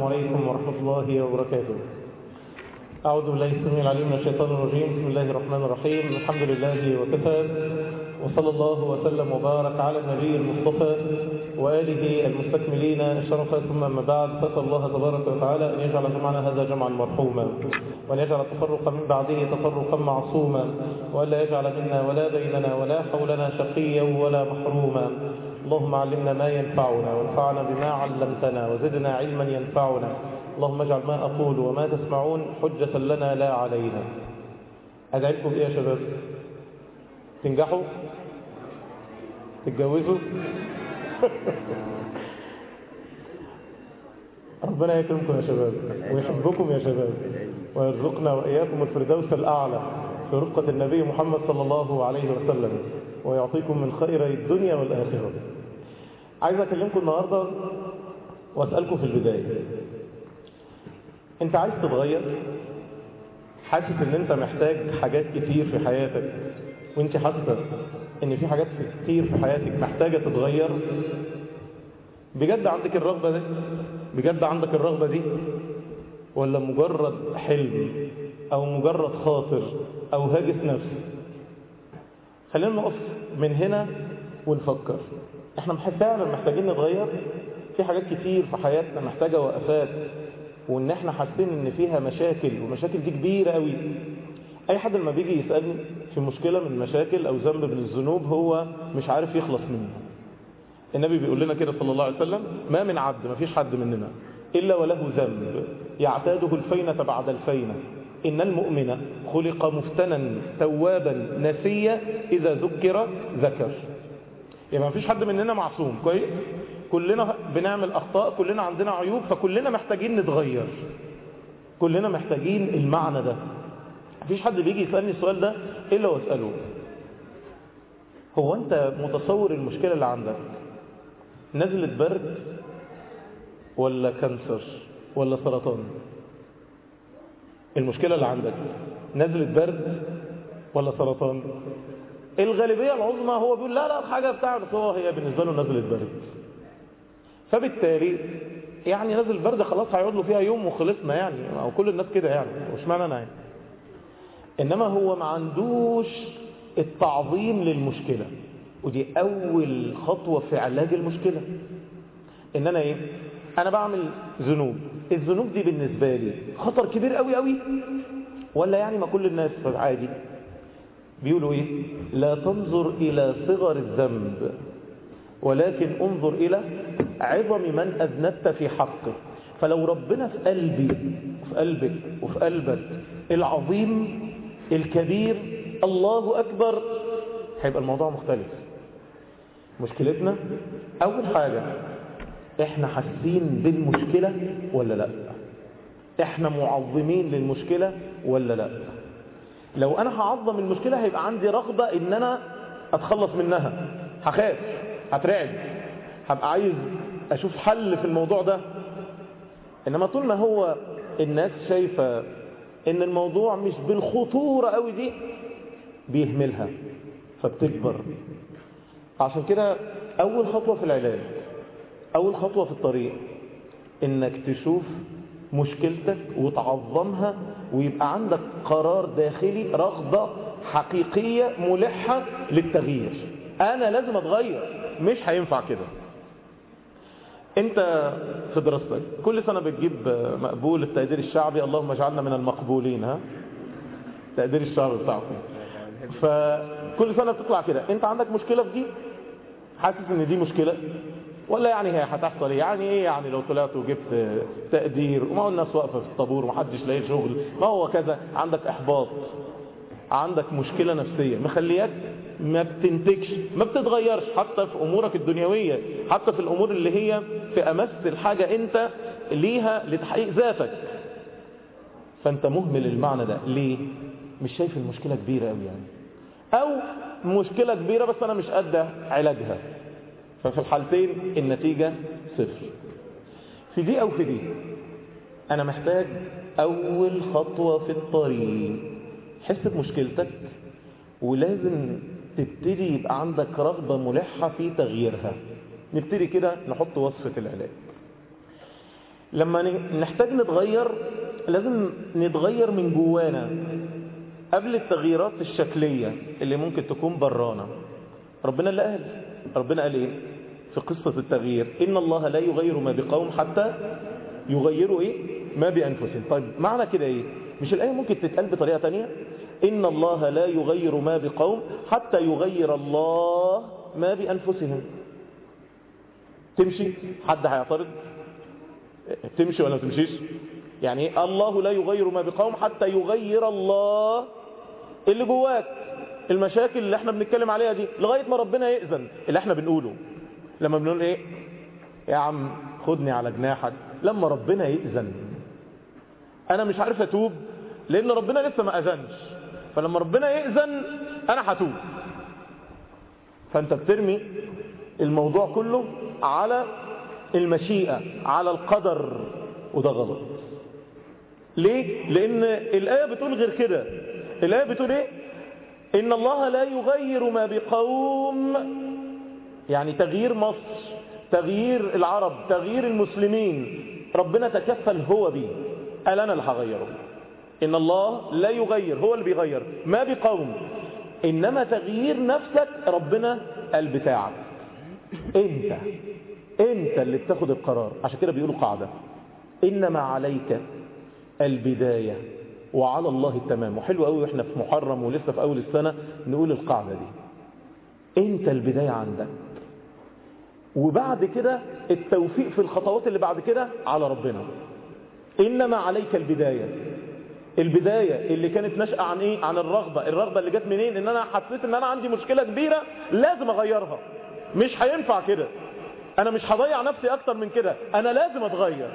عليكم ورحمة الله وبركاته أعوذ بالله السميع العليم من الشيطان الرجيم بسم الله الرحمن الرحيم الحمد لله وكفى وصلى الله وسلم وبارك على النبي المصطفى وآله المستكملين الشرف ثم أما بعد فأسأل الله تبارك وتعالى أن يجعل جمعنا هذا جمعا مرحوما وأن يجعل التفرق من بعده تفرقا معصوما وألا يجعل منا ولا بيننا ولا حولنا شقيا ولا محروما اللهم علمنا ما ينفعنا وانفعنا بما علمتنا وزدنا علما ينفعنا اللهم اجعل ما أقول وما تسمعون حجة لنا لا علينا أدعيكم إيه يا شباب تنجحوا تتجوزوا ربنا يكرمكم يا شباب ويحبكم يا شباب ويرزقنا وإياكم الفردوس الأعلى في رفقة النبي محمد صلى الله عليه وسلم ويعطيكم من خير الدنيا والآخرة عايز أكلمكم النهاردة وأسألكم في البداية أنت عايز تتغير حاسس ان انت محتاج حاجات كتير في حياتك وانت حاسه ان في حاجات كتير في حياتك محتاجة تتغير بجد عندك الرغبة دي بجد عندك الرغبة دي ولا مجرد حلم او مجرد خاطر او هاجس نفس خلينا نقف من هنا ونفكر احنا فعلا محتاجين نتغير في حاجات كتير في حياتنا محتاجة وقفات وان احنا حاسين ان فيها مشاكل والمشاكل دي كبيرة قوي اي حد لما بيجي يسألني في مشكلة من مشاكل او ذنب من الذنوب هو مش عارف يخلص منه النبي بيقول لنا كده صلى الله عليه وسلم ما من عبد ما فيش حد مننا إلا وله ذنب يعتاده الفينة بعد الفينة إن المؤمن خلق مفتنا توابا نسيا إذا ذكر ذكر يعني ما فيش حد مننا معصوم كويس كلنا بنعمل أخطاء كلنا عندنا عيوب فكلنا محتاجين نتغير كلنا محتاجين المعنى ده مفيش حد بيجي يسألني السؤال ده إلا واسأله هو أنت متصور المشكلة اللي عندك نزلة برد ولا كانسر ولا سرطان المشكلة اللي عندك نزلة برد ولا سرطان الغالبية العظمى هو بيقول لا لا الحاجة بتاعت هو هي بالنسبة له نزلة برد فبالتالي يعني نزل برد خلاص هيقعد له فيها يوم وخلصنا يعني او كل الناس كده يعني وش معنى انا يعني انما هو ما عندوش التعظيم للمشكلة ودي اول خطوة في علاج المشكلة ان انا ايه انا بعمل ذنوب الذنوب دي بالنسبة لي خطر كبير قوي قوي ولا يعني ما كل الناس عادي بيقولوا ايه لا تنظر الى صغر الذنب ولكن انظر الى عظم من اذنبت في حقه فلو ربنا في قلبي في قلبك وفي قلبك العظيم الكبير الله اكبر هيبقى الموضوع مختلف مشكلتنا اول حاجة احنا حاسين بالمشكلة ولا لا احنا معظمين للمشكلة ولا لا لو انا هعظم المشكلة هيبقى عندي رغبة ان انا اتخلص منها هخاف هترعب هبقى عايز اشوف حل في الموضوع ده انما طول ما هو الناس شايفة ان الموضوع مش بالخطورة قوي دي بيهملها فبتكبر عشان كده اول خطوة في العلاج اول خطوة في الطريق انك تشوف مشكلتك وتعظمها ويبقى عندك قرار داخلي رغبة حقيقية ملحة للتغيير انا لازم اتغير مش هينفع كده انت في دراستك كل سنة بتجيب مقبول التقدير الشعبي اللهم اجعلنا من المقبولين ها التقدير الشعبي بتاعكم فكل سنة بتطلع كده انت عندك مشكلة في دي حاسس ان دي مشكلة ولا يعني هي هتحصل يعني ايه يعني لو طلعت وجبت تقدير وما هو الناس واقفة في الطابور ومحدش لاقي شغل ما هو كذا عندك احباط عندك مشكلة نفسية مخلياك ما بتنتجش ما بتتغيرش حتى في امورك الدنيوية حتى في الامور اللي هي في امس الحاجة انت ليها لتحقيق ذاتك فانت مهمل المعنى ده ليه مش شايف المشكلة كبيرة قوي يعني او مشكلة كبيرة بس انا مش قد علاجها ففي الحالتين النتيجة صفر في دي او في دي انا محتاج اول خطوة في الطريق حس بمشكلتك ولازم تبتدي يبقى عندك رغبة ملحة في تغييرها نبتدي كده نحط وصفة العلاج لما نحتاج نتغير لازم نتغير من جوانا قبل التغييرات الشكلية اللي ممكن تكون برانا ربنا اللي قال ربنا قال ايه في قصة التغيير إن الله لا يغير ما بقوم حتى يغيروا ايه ما بأنفسهم طيب معنى كده ايه مش الآية ممكن تتقال بطريقة تانية إن الله لا يغير ما بقوم حتى يغير الله ما بأنفسهم تمشي حد هيعترض تمشي ولا تمشيش يعني الله لا يغير ما بقوم حتى يغير الله اللي جواك المشاكل اللي احنا بنتكلم عليها دي لغاية ما ربنا يأذن اللي احنا بنقوله لما بنقول ايه يا عم خدني على جناحك لما ربنا يأذن انا مش عارف اتوب لان ربنا لسه ما اذنش فلما ربنا يأذن انا هتوب فانت بترمي الموضوع كله على المشيئة على القدر وده غلط ليه؟ لأن الآية بتقول غير كده الآية بتقول إيه؟ إن الله لا يغير ما بقوم يعني تغيير مصر تغيير العرب تغيير المسلمين ربنا تكفل هو بيه قال أنا اللي هغيره إن الله لا يغير هو اللي بيغير ما بقوم إنما تغيير نفسك ربنا قال بتاعك انت انت اللي بتاخد القرار عشان كده بيقولوا قاعدة انما عليك البداية وعلى الله التمام وحلو قوي واحنا في محرم ولسه في اول السنة نقول القاعدة دي انت البداية عندك وبعد كده التوفيق في الخطوات اللي بعد كده على ربنا انما عليك البداية البداية اللي كانت نشأة عن ايه عن الرغبة الرغبة اللي جت منين ان انا حسيت ان انا عندي مشكلة كبيرة لازم اغيرها مش هينفع كده انا مش هضيع نفسي اكتر من كده انا لازم اتغير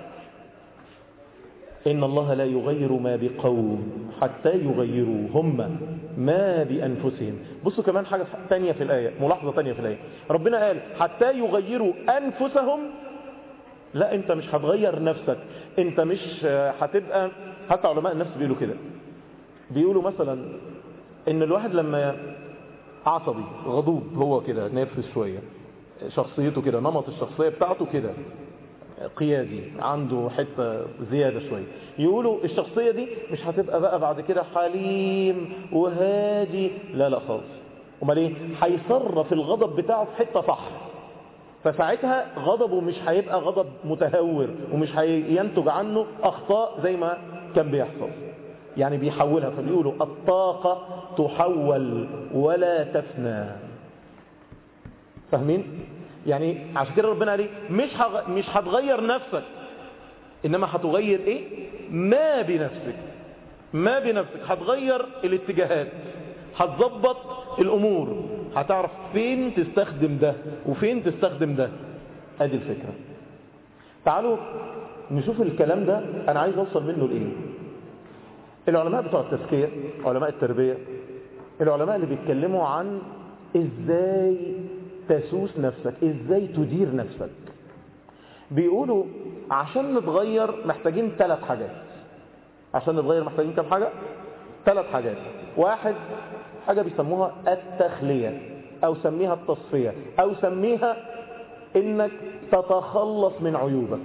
ان الله لا يغير ما بقوم حتى يغيروا هم ما بانفسهم بصوا كمان حاجة تانية في الآية ملاحظة تانية في الآية ربنا قال حتى يغيروا انفسهم لا انت مش هتغير نفسك انت مش هتبقى حتى علماء النفس بيقولوا كده بيقولوا مثلا ان الواحد لما عصبي غضوب هو كده نافس شوية شخصيته كده نمط الشخصية بتاعته كده قيادي عنده حتة زيادة شوية يقولوا الشخصية دي مش هتبقى بقى بعد كده حليم وهادي لا لا خالص امال ايه هيصرف الغضب بتاعه في حتة صح فساعتها غضبه مش هيبقى غضب متهور ومش هينتج عنه اخطاء زي ما كان بيحصل يعني بيحولها فبيقولوا الطاقة تحول ولا تفنى فاهمين يعني عشان كده ربنا قال ايه مش هغ... مش هتغير نفسك انما هتغير ايه ما بنفسك ما بنفسك هتغير الاتجاهات هتظبط الامور هتعرف فين تستخدم ده وفين تستخدم ده ادي الفكرة تعالوا نشوف الكلام ده انا عايز اوصل منه لايه العلماء بتوع التزكية علماء التربية العلماء اللي بيتكلموا عن ازاي تسوس نفسك ازاي تدير نفسك بيقولوا عشان نتغير محتاجين ثلاث حاجات عشان نتغير محتاجين كم حاجة ثلاث حاجات واحد حاجة بيسموها التخلية او سميها التصفية او سميها انك تتخلص من عيوبك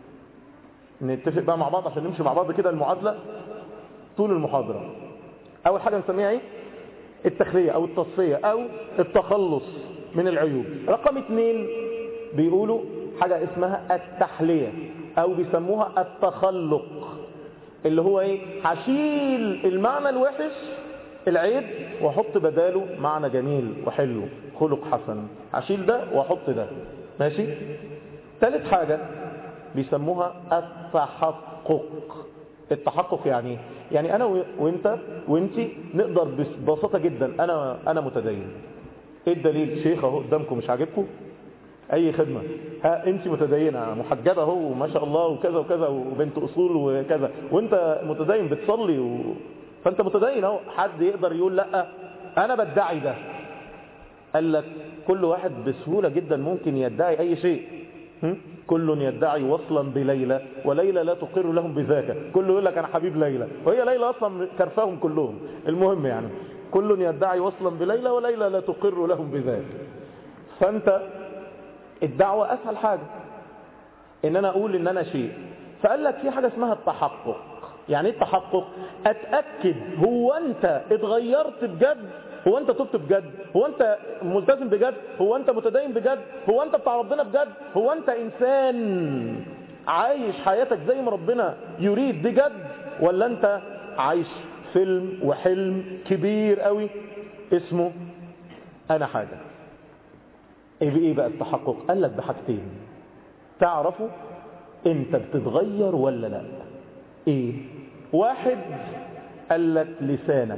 نتفق بقى مع بعض عشان نمشي مع بعض كده المعادلة طول المحاضرة اول حاجة نسميها ايه التخلية او التصفية او التخلص من العيوب رقم اتنين بيقولوا حاجة اسمها التحلية او بيسموها التخلق اللي هو ايه هشيل المعنى الوحش العيب واحط بداله معنى جميل وحلو خلق حسن هشيل ده واحط ده ماشي ثالث حاجة بيسموها التحقق التحقق يعني يعني انا وانت وانتي نقدر ببساطة جدا انا انا متدين ايه الدليل شيخ اهو قدامكم مش عاجبكم اي خدمة ها انت متدينة محجبة اهو ما شاء الله وكذا وكذا وبنت اصول وكذا وانت متدين بتصلي و... فانت متدين اهو حد يقدر يقول لا انا بدعي ده قال لك كل واحد بسهولة جدا ممكن يدعي اي شيء كل يدعي وصلا بليلى وليلى لا تقر لهم بذاك كل يقول لك انا حبيب ليلى وهي ليلى اصلا كرفاهم كلهم المهم يعني كل يدعي وصلا بليلى وليلى لا تقر لهم بذاك فانت الدعوة اسهل حاجة ان انا اقول ان انا شيء فقال لك في حاجة اسمها التحقق يعني ايه التحقق اتأكد هو انت اتغيرت بجد هو انت تبت بجد هو انت ملتزم بجد هو انت متدين بجد هو انت بتاع ربنا بجد هو انت انسان عايش حياتك زي ما ربنا يريد بجد ولا انت عايش فيلم وحلم كبير قوي اسمه انا حاجة ايه بايه بقى التحقق قال لك بحاجتين تعرفوا انت بتتغير ولا لا ايه واحد قال لك لسانك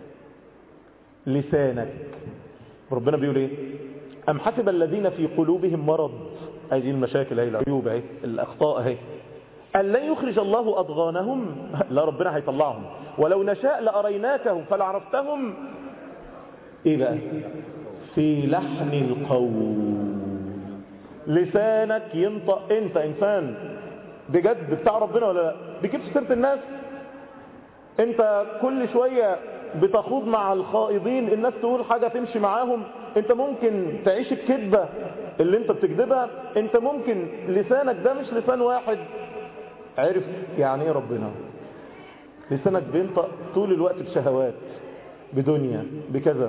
لسانك ربنا بيقول ايه ام حسب الذين في قلوبهم مرض هذه المشاكل هي العيوب اهي الاخطاء اهي أن لن يخرج الله أضغانهم لا ربنا هيطلعهم ولو نشاء لأريناكهم فلعرفتهم إيه بقى في لحن القول لسانك ينطق أنت إنسان بجد بتاع ربنا ولا لا بيجيب سيرة الناس أنت كل شوية بتخوض مع الخائضين الناس تقول حاجة تمشي معاهم انت ممكن تعيش الكذبة اللي انت بتكذبها انت ممكن لسانك ده مش لسان واحد عرف يعني ايه ربنا لسانك بينطق طول الوقت بشهوات بدنيا بكذا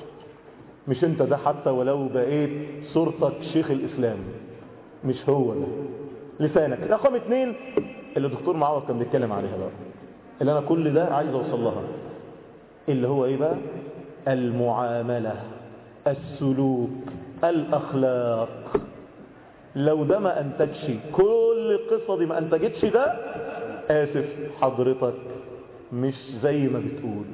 مش انت ده حتى ولو بقيت صورتك شيخ الاسلام مش هو ده لسانك رقم اتنين اللي الدكتور معوض كان بيتكلم عليها بقى اللي انا كل ده عايز اوصل لها اللي هو ايه بقى المعاملة السلوك الاخلاق لو ده ما انتجش كل القصة دي ما انتجتش ده اسف حضرتك مش زي ما بتقول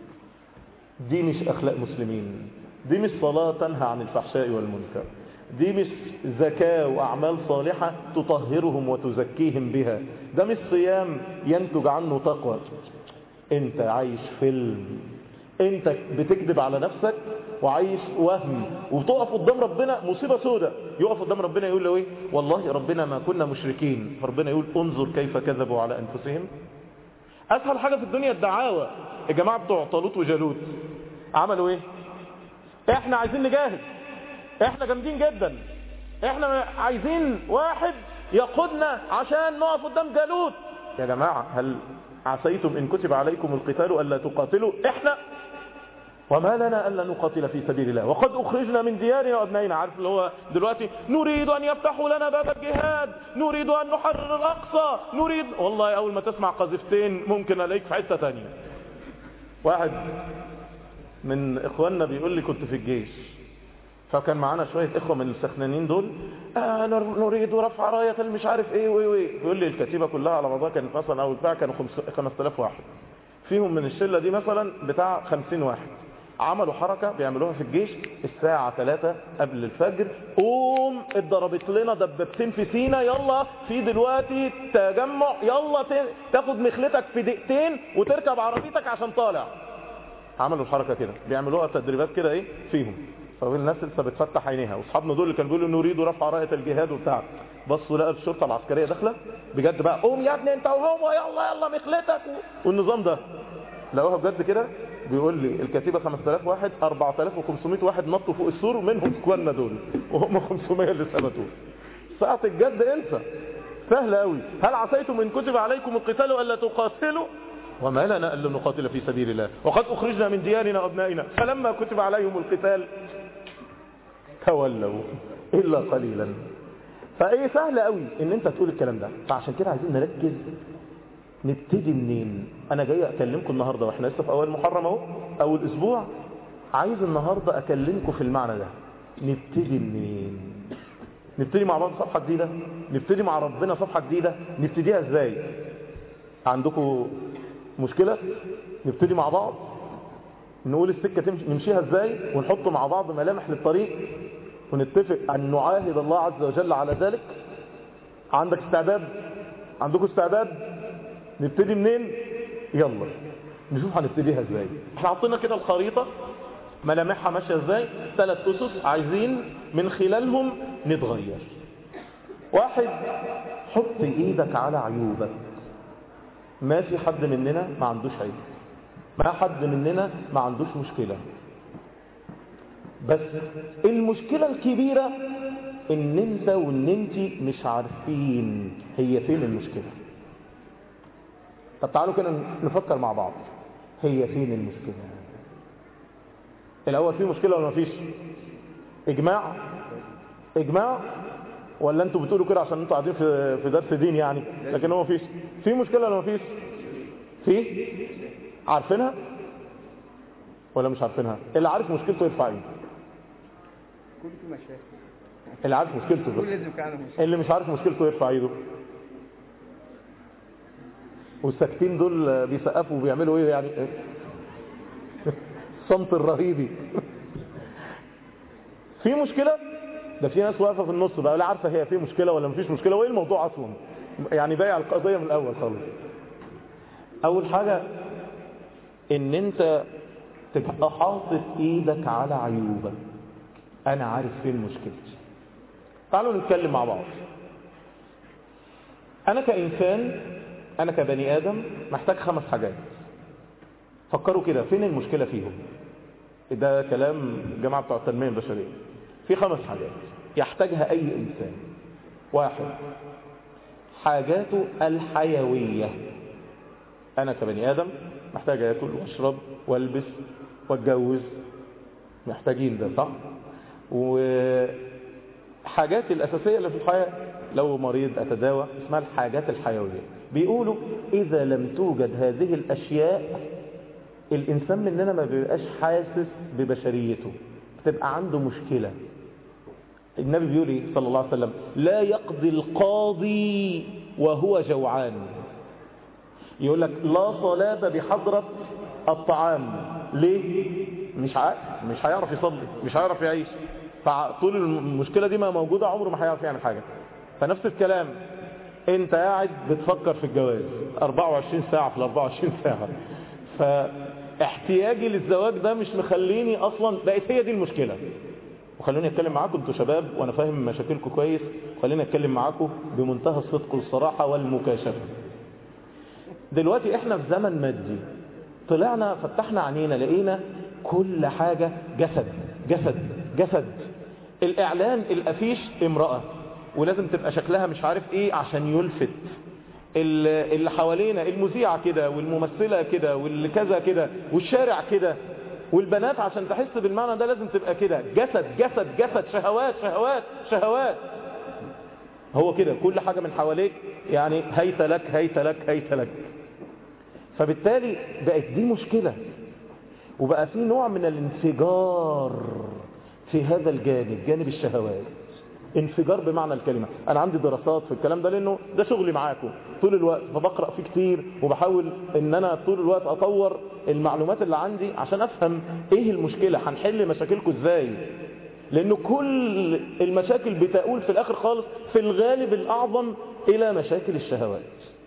دي مش اخلاق مسلمين دي مش صلاة تنهى عن الفحشاء والمنكر دي مش زكاة واعمال صالحة تطهرهم وتزكيهم بها ده مش صيام ينتج عنه تقوى انت عايش فيلم انت بتكذب على نفسك وعايش وهم وتقف قدام ربنا مصيبة سودة يقف قدام ربنا يقول له ايه والله ربنا ما كنا مشركين فربنا يقول انظر كيف كذبوا على انفسهم اسهل حاجة في الدنيا الدعاوى الجماعة بتوع طالوت وجالوت عملوا ايه احنا عايزين نجاهد احنا جامدين جدا احنا عايزين واحد يقودنا عشان نقف قدام جالوت يا جماعة هل عسيتم إن كتب عليكم القتال ألا تقاتلوا إحنا وما لنا ألا نقاتل في سبيل الله وقد أخرجنا من ديارنا وأبنائنا عارف اللي هو دلوقتي نريد أن يفتحوا لنا باب الجهاد نريد أن نحرر الأقصى نريد والله أول ما تسمع قذفتين ممكن ألاقيك في حتة تانية واحد من إخواننا بيقول لي كنت في الجيش فكان معانا شوية إخوة من السخنانين دول آه نريد رفع راية المش عارف إيه وإيه وإيه بيقول لي الكتيبة كلها على بعضها كانت مثلا أو بتاع كانوا 5000 واحد فيهم من الشلة دي مثلا بتاع 50 واحد عملوا حركة بيعملوها في الجيش الساعة 3 قبل الفجر قوم اتضربت لنا دبابتين في سينا يلا في دلوقتي تجمع يلا تاخد مخلتك في دقيقتين وتركب عربيتك عشان طالع عملوا الحركة كده بيعملوها تدريبات كده ايه فيهم فالناس لسه بتفتح عينيها واصحابنا دول اللي كانوا بيقولوا نريد رفع رايه الجهاد وبتاع بصوا لقى الشرطه العسكريه داخله بجد بقى قوم يا ابني انت وهو يلا يلا مخلتك والنظام ده لقوها بجد كده بيقول لي الكتيبه 5000 واحد 4500 واحد نطوا فوق السور منهم اخواننا دول وهم 500 اللي ثبتوا ساعه الجد انسى سهله قوي هل عسيتم ان كتب عليكم القتال الا تقاتلوا وما لنا الا نقاتل في سبيل الله وقد اخرجنا من ديارنا وابنائنا فلما كتب عليهم القتال تولوا إلا قليلا فايه سهل قوي ان انت تقول الكلام ده فعشان كده عايزين نركز نبتدي منين انا جاي اكلمكم النهاردة واحنا لسه في اول محرم اهو اول اسبوع عايز النهاردة اكلمكم في المعنى ده نبتدي منين نبتدي مع بعض صفحة جديدة نبتدي مع ربنا صفحة جديدة نبتديها ازاي عندكم مشكلة نبتدي مع بعض نقول السكة نمشيها ازاي ونحط مع بعض ملامح للطريق ونتفق ان نعاهد الله عز وجل على ذلك عندك استعداد عندكم استعداد نبتدي منين يلا نشوف هنبتديها ازاي احنا حطينا كده الخريطة ملامحها ماشية ازاي ثلاث اسس عايزين من خلالهم نتغير واحد حط ايدك على عيوبك ما في حد مننا ما عندوش عيب ما حد مننا ما عندوش مشكلة بس المشكلة الكبيرة ان انت وان انت مش عارفين هي فين المشكلة طب تعالوا كده نفكر مع بعض هي فين المشكلة الاول في مشكلة ولا مفيش اجماع اجماع ولا انتوا بتقولوا كده عشان انتوا قاعدين في في درس دين يعني لكن هو مفيش في مشكلة ولا مفيش في عارفينها ولا مش عارفينها اللي عارف مشكلته يرفع ايده كل في مشاكل اللي عارف مشكلته كل بس لازم كان عنده مشاكل اللي مش عارف مشكلته يرفع ايده والساكتين دول بيسقفوا وبيعملوا ايه يعني الصمت الرهيبي في مشكلة ده في ناس واقفة في النص بقى لا عارفة هي في مشكلة ولا مفيش مشكلة وايه الموضوع اصلا يعني بايع القضية من الاول خالص اول حاجة ان انت تبقى حاطط ايدك على عيوبك انا عارف فين مشكلتي تعالوا نتكلم مع بعض انا كإنسان انا كبني ادم محتاج خمس حاجات فكروا كده فين المشكلة فيهم ده كلام جماعة بتوع التنمية البشرية في خمس حاجات يحتاجها اي انسان واحد حاجاته الحيوية انا كبني ادم محتاج اكل واشرب والبس واتجوز محتاجين ده صح وحاجاتي الاساسية اللي في الحياة لو مريض اتداوى اسمها الحاجات الحيوية بيقولوا اذا لم توجد هذه الاشياء الانسان مننا ما بيبقاش حاسس ببشريته بتبقى عنده مشكلة النبي بيقول ايه صلى الله عليه وسلم لا يقضي القاضي وهو جوعان يقول لك لا صلاة بحضرة الطعام ليه مش عارف مش هيعرف يصلي مش هيعرف يعيش فطول المشكلة دي ما موجودة عمره ما هيعرف يعمل حاجة فنفس الكلام انت قاعد بتفكر في الجواز 24 ساعة في ال 24 ساعة فاحتياجي للزواج ده مش مخليني اصلا بقت هي دي المشكلة وخلوني اتكلم معاكم انتوا شباب وانا فاهم مشاكلكم كويس خليني اتكلم معاكم بمنتهى الصدق والصراحة والمكاشفة دلوقتي احنا في زمن مادي طلعنا فتحنا عينينا لقينا كل حاجة جسد جسد جسد الاعلان الافيش امرأة ولازم تبقى شكلها مش عارف ايه عشان يلفت اللي حوالينا المذيعة كده والممثلة كده واللي كذا كده والشارع كده والبنات عشان تحس بالمعنى ده لازم تبقى كده جسد جسد جسد شهوات شهوات شهوات هو كده كل حاجة من حواليك يعني هيت لك هيت لك هيت لك فبالتالي بقت دي مشكلة وبقى في نوع من الانفجار في هذا الجانب جانب الشهوات انفجار بمعنى الكلمة انا عندي دراسات في الكلام ده لانه ده شغلي معاكم طول الوقت فبقرأ فيه كتير وبحاول ان انا طول الوقت اطور المعلومات اللي عندي عشان افهم ايه المشكلة هنحل مشاكلكم ازاي لانه كل المشاكل بتقول في الاخر خالص في الغالب الاعظم الى مشاكل الشهوات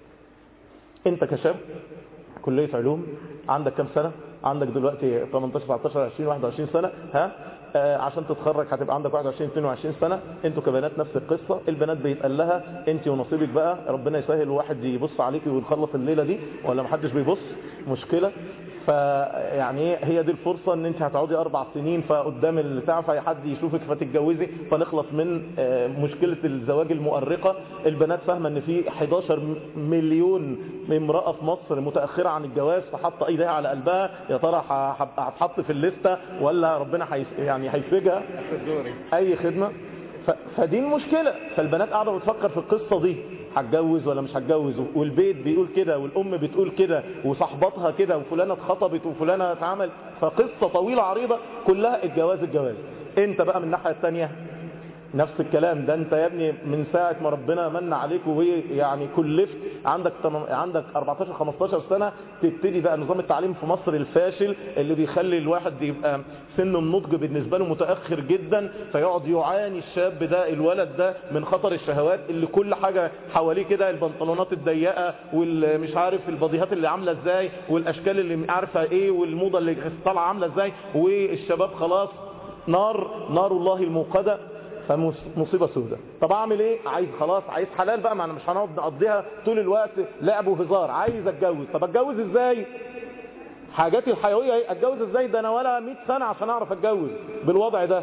انت كشاب كلية علوم عندك كم سنة عندك دلوقتي 18 19 20 21 سنة ها آه عشان تتخرج هتبقى عندك 21 22 سنة انتوا كبنات نفس القصة البنات بيتقال لها انت ونصيبك بقى ربنا يسهل واحد يبص عليكي ونخلص الليلة دي ولا محدش بيبص مشكلة فيعني هي دي الفرصة ان انت هتقعدي اربع سنين فقدام البتاع في حد يشوفك فتتجوزي فنخلص من آه مشكلة الزواج المؤرقة البنات فاهمة ان في 11 مليون امرأة في مصر متأخرة عن الجواز فحط ايديها على قلبها يا ترى هتحط في الليستة ولا ربنا حيس يعني هيفرجها اي خدمة ف... فدي المشكلة فالبنات قاعدة بتفكر في القصة دي هتجوز ولا مش هتجوز والبيت بيقول كده والام بتقول كده وصاحباتها كده وفلانة اتخطبت وفلانة اتعمل فقصة طويلة عريضة كلها الجواز الجواز انت بقى من الناحية الثانية نفس الكلام ده انت يا ابني من ساعة ما ربنا من عليك ويعني كلفت عندك عندك 14 15 سنة تبتدي بقى نظام التعليم في مصر الفاشل اللي بيخلي الواحد يبقى سن النضج بالنسبة له متأخر جدا فيقعد يعاني الشاب ده الولد ده من خطر الشهوات اللي كل حاجة حواليه كده البنطلونات الضيقة والمش عارف البضيهات اللي عاملة ازاي والاشكال اللي عارفة ايه والموضة اللي طالعة عاملة ازاي والشباب خلاص نار نار الله الموقدة فمصيبة سودة طب اعمل ايه عايز خلاص عايز حلال بقى ما انا مش هنقعد نقضيها طول الوقت لعب وهزار عايز اتجوز طب اتجوز ازاي حاجاتي الحيوية اتجوز ازاي ده انا ولا 100 سنة عشان اعرف اتجوز بالوضع ده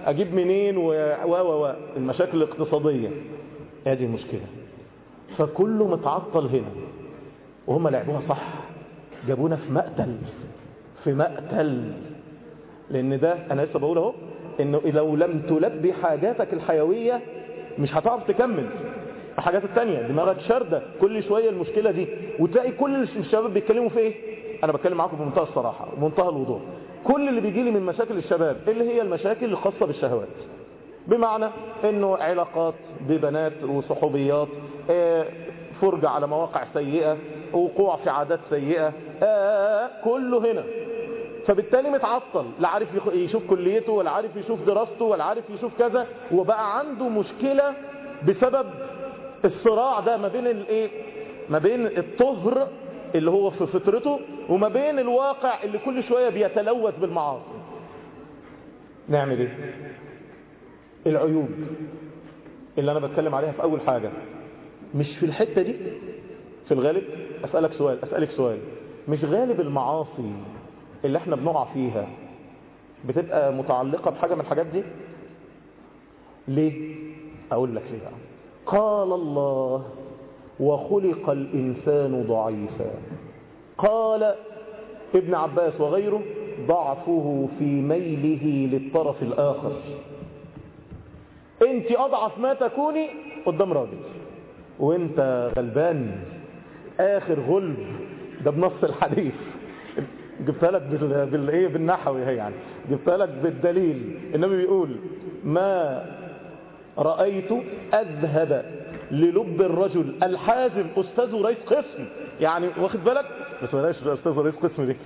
اجيب منين و و و و المشاكل الاقتصاديه هذه المشكله فكله متعطل هنا وهم لعبوها صح جابونا في مقتل في مقتل لان ده انا لسه بقول اهو انه لو لم تلبي حاجاتك الحيويه مش هتعرف تكمل الحاجات التانية دماغك شاردة كل شوية المشكلة دي وتلاقي كل الشباب بيتكلموا في ايه انا بتكلم معاكم بمنتهى الصراحة ومنتهى الوضوح كل اللي بيجي لي من مشاكل الشباب اللي هي المشاكل الخاصة بالشهوات بمعنى انه علاقات ببنات وصحوبيات آه، فرجة على مواقع سيئة وقوع في عادات سيئة آه، كله هنا فبالتالي متعطل لا عارف يخ- يشوف كليته ولا عارف يشوف دراسته ولا عارف يشوف كذا وبقى عنده مشكلة بسبب الصراع ده ما بين الايه ما بين الطهر اللي هو في فطرته وما بين الواقع اللي كل شوية بيتلوث بالمعاصي نعمل ايه العيوب اللي انا بتكلم عليها في اول حاجة مش في الحتة دي في الغالب اسألك سؤال اسألك سؤال مش غالب المعاصي اللي احنا بنقع فيها بتبقى متعلقة بحاجة من الحاجات دي ليه اقول لك ليه بقى قال الله وخلق الانسان ضعيفا قال ابن عباس وغيره ضعفه في ميله للطرف الاخر انت اضعف ما تكوني قدام راجل وانت غلبان اخر غلب ده بنص الحديث جبتها لك بال... بالايه بالنحوي هي يعني جبتها لك بالدليل النبي بيقول ما رأيت أذهب للب الرجل الحازم أستاذ رئيس قسم يعني واخد بالك بس بلاش أستاذ رئيس قسم دي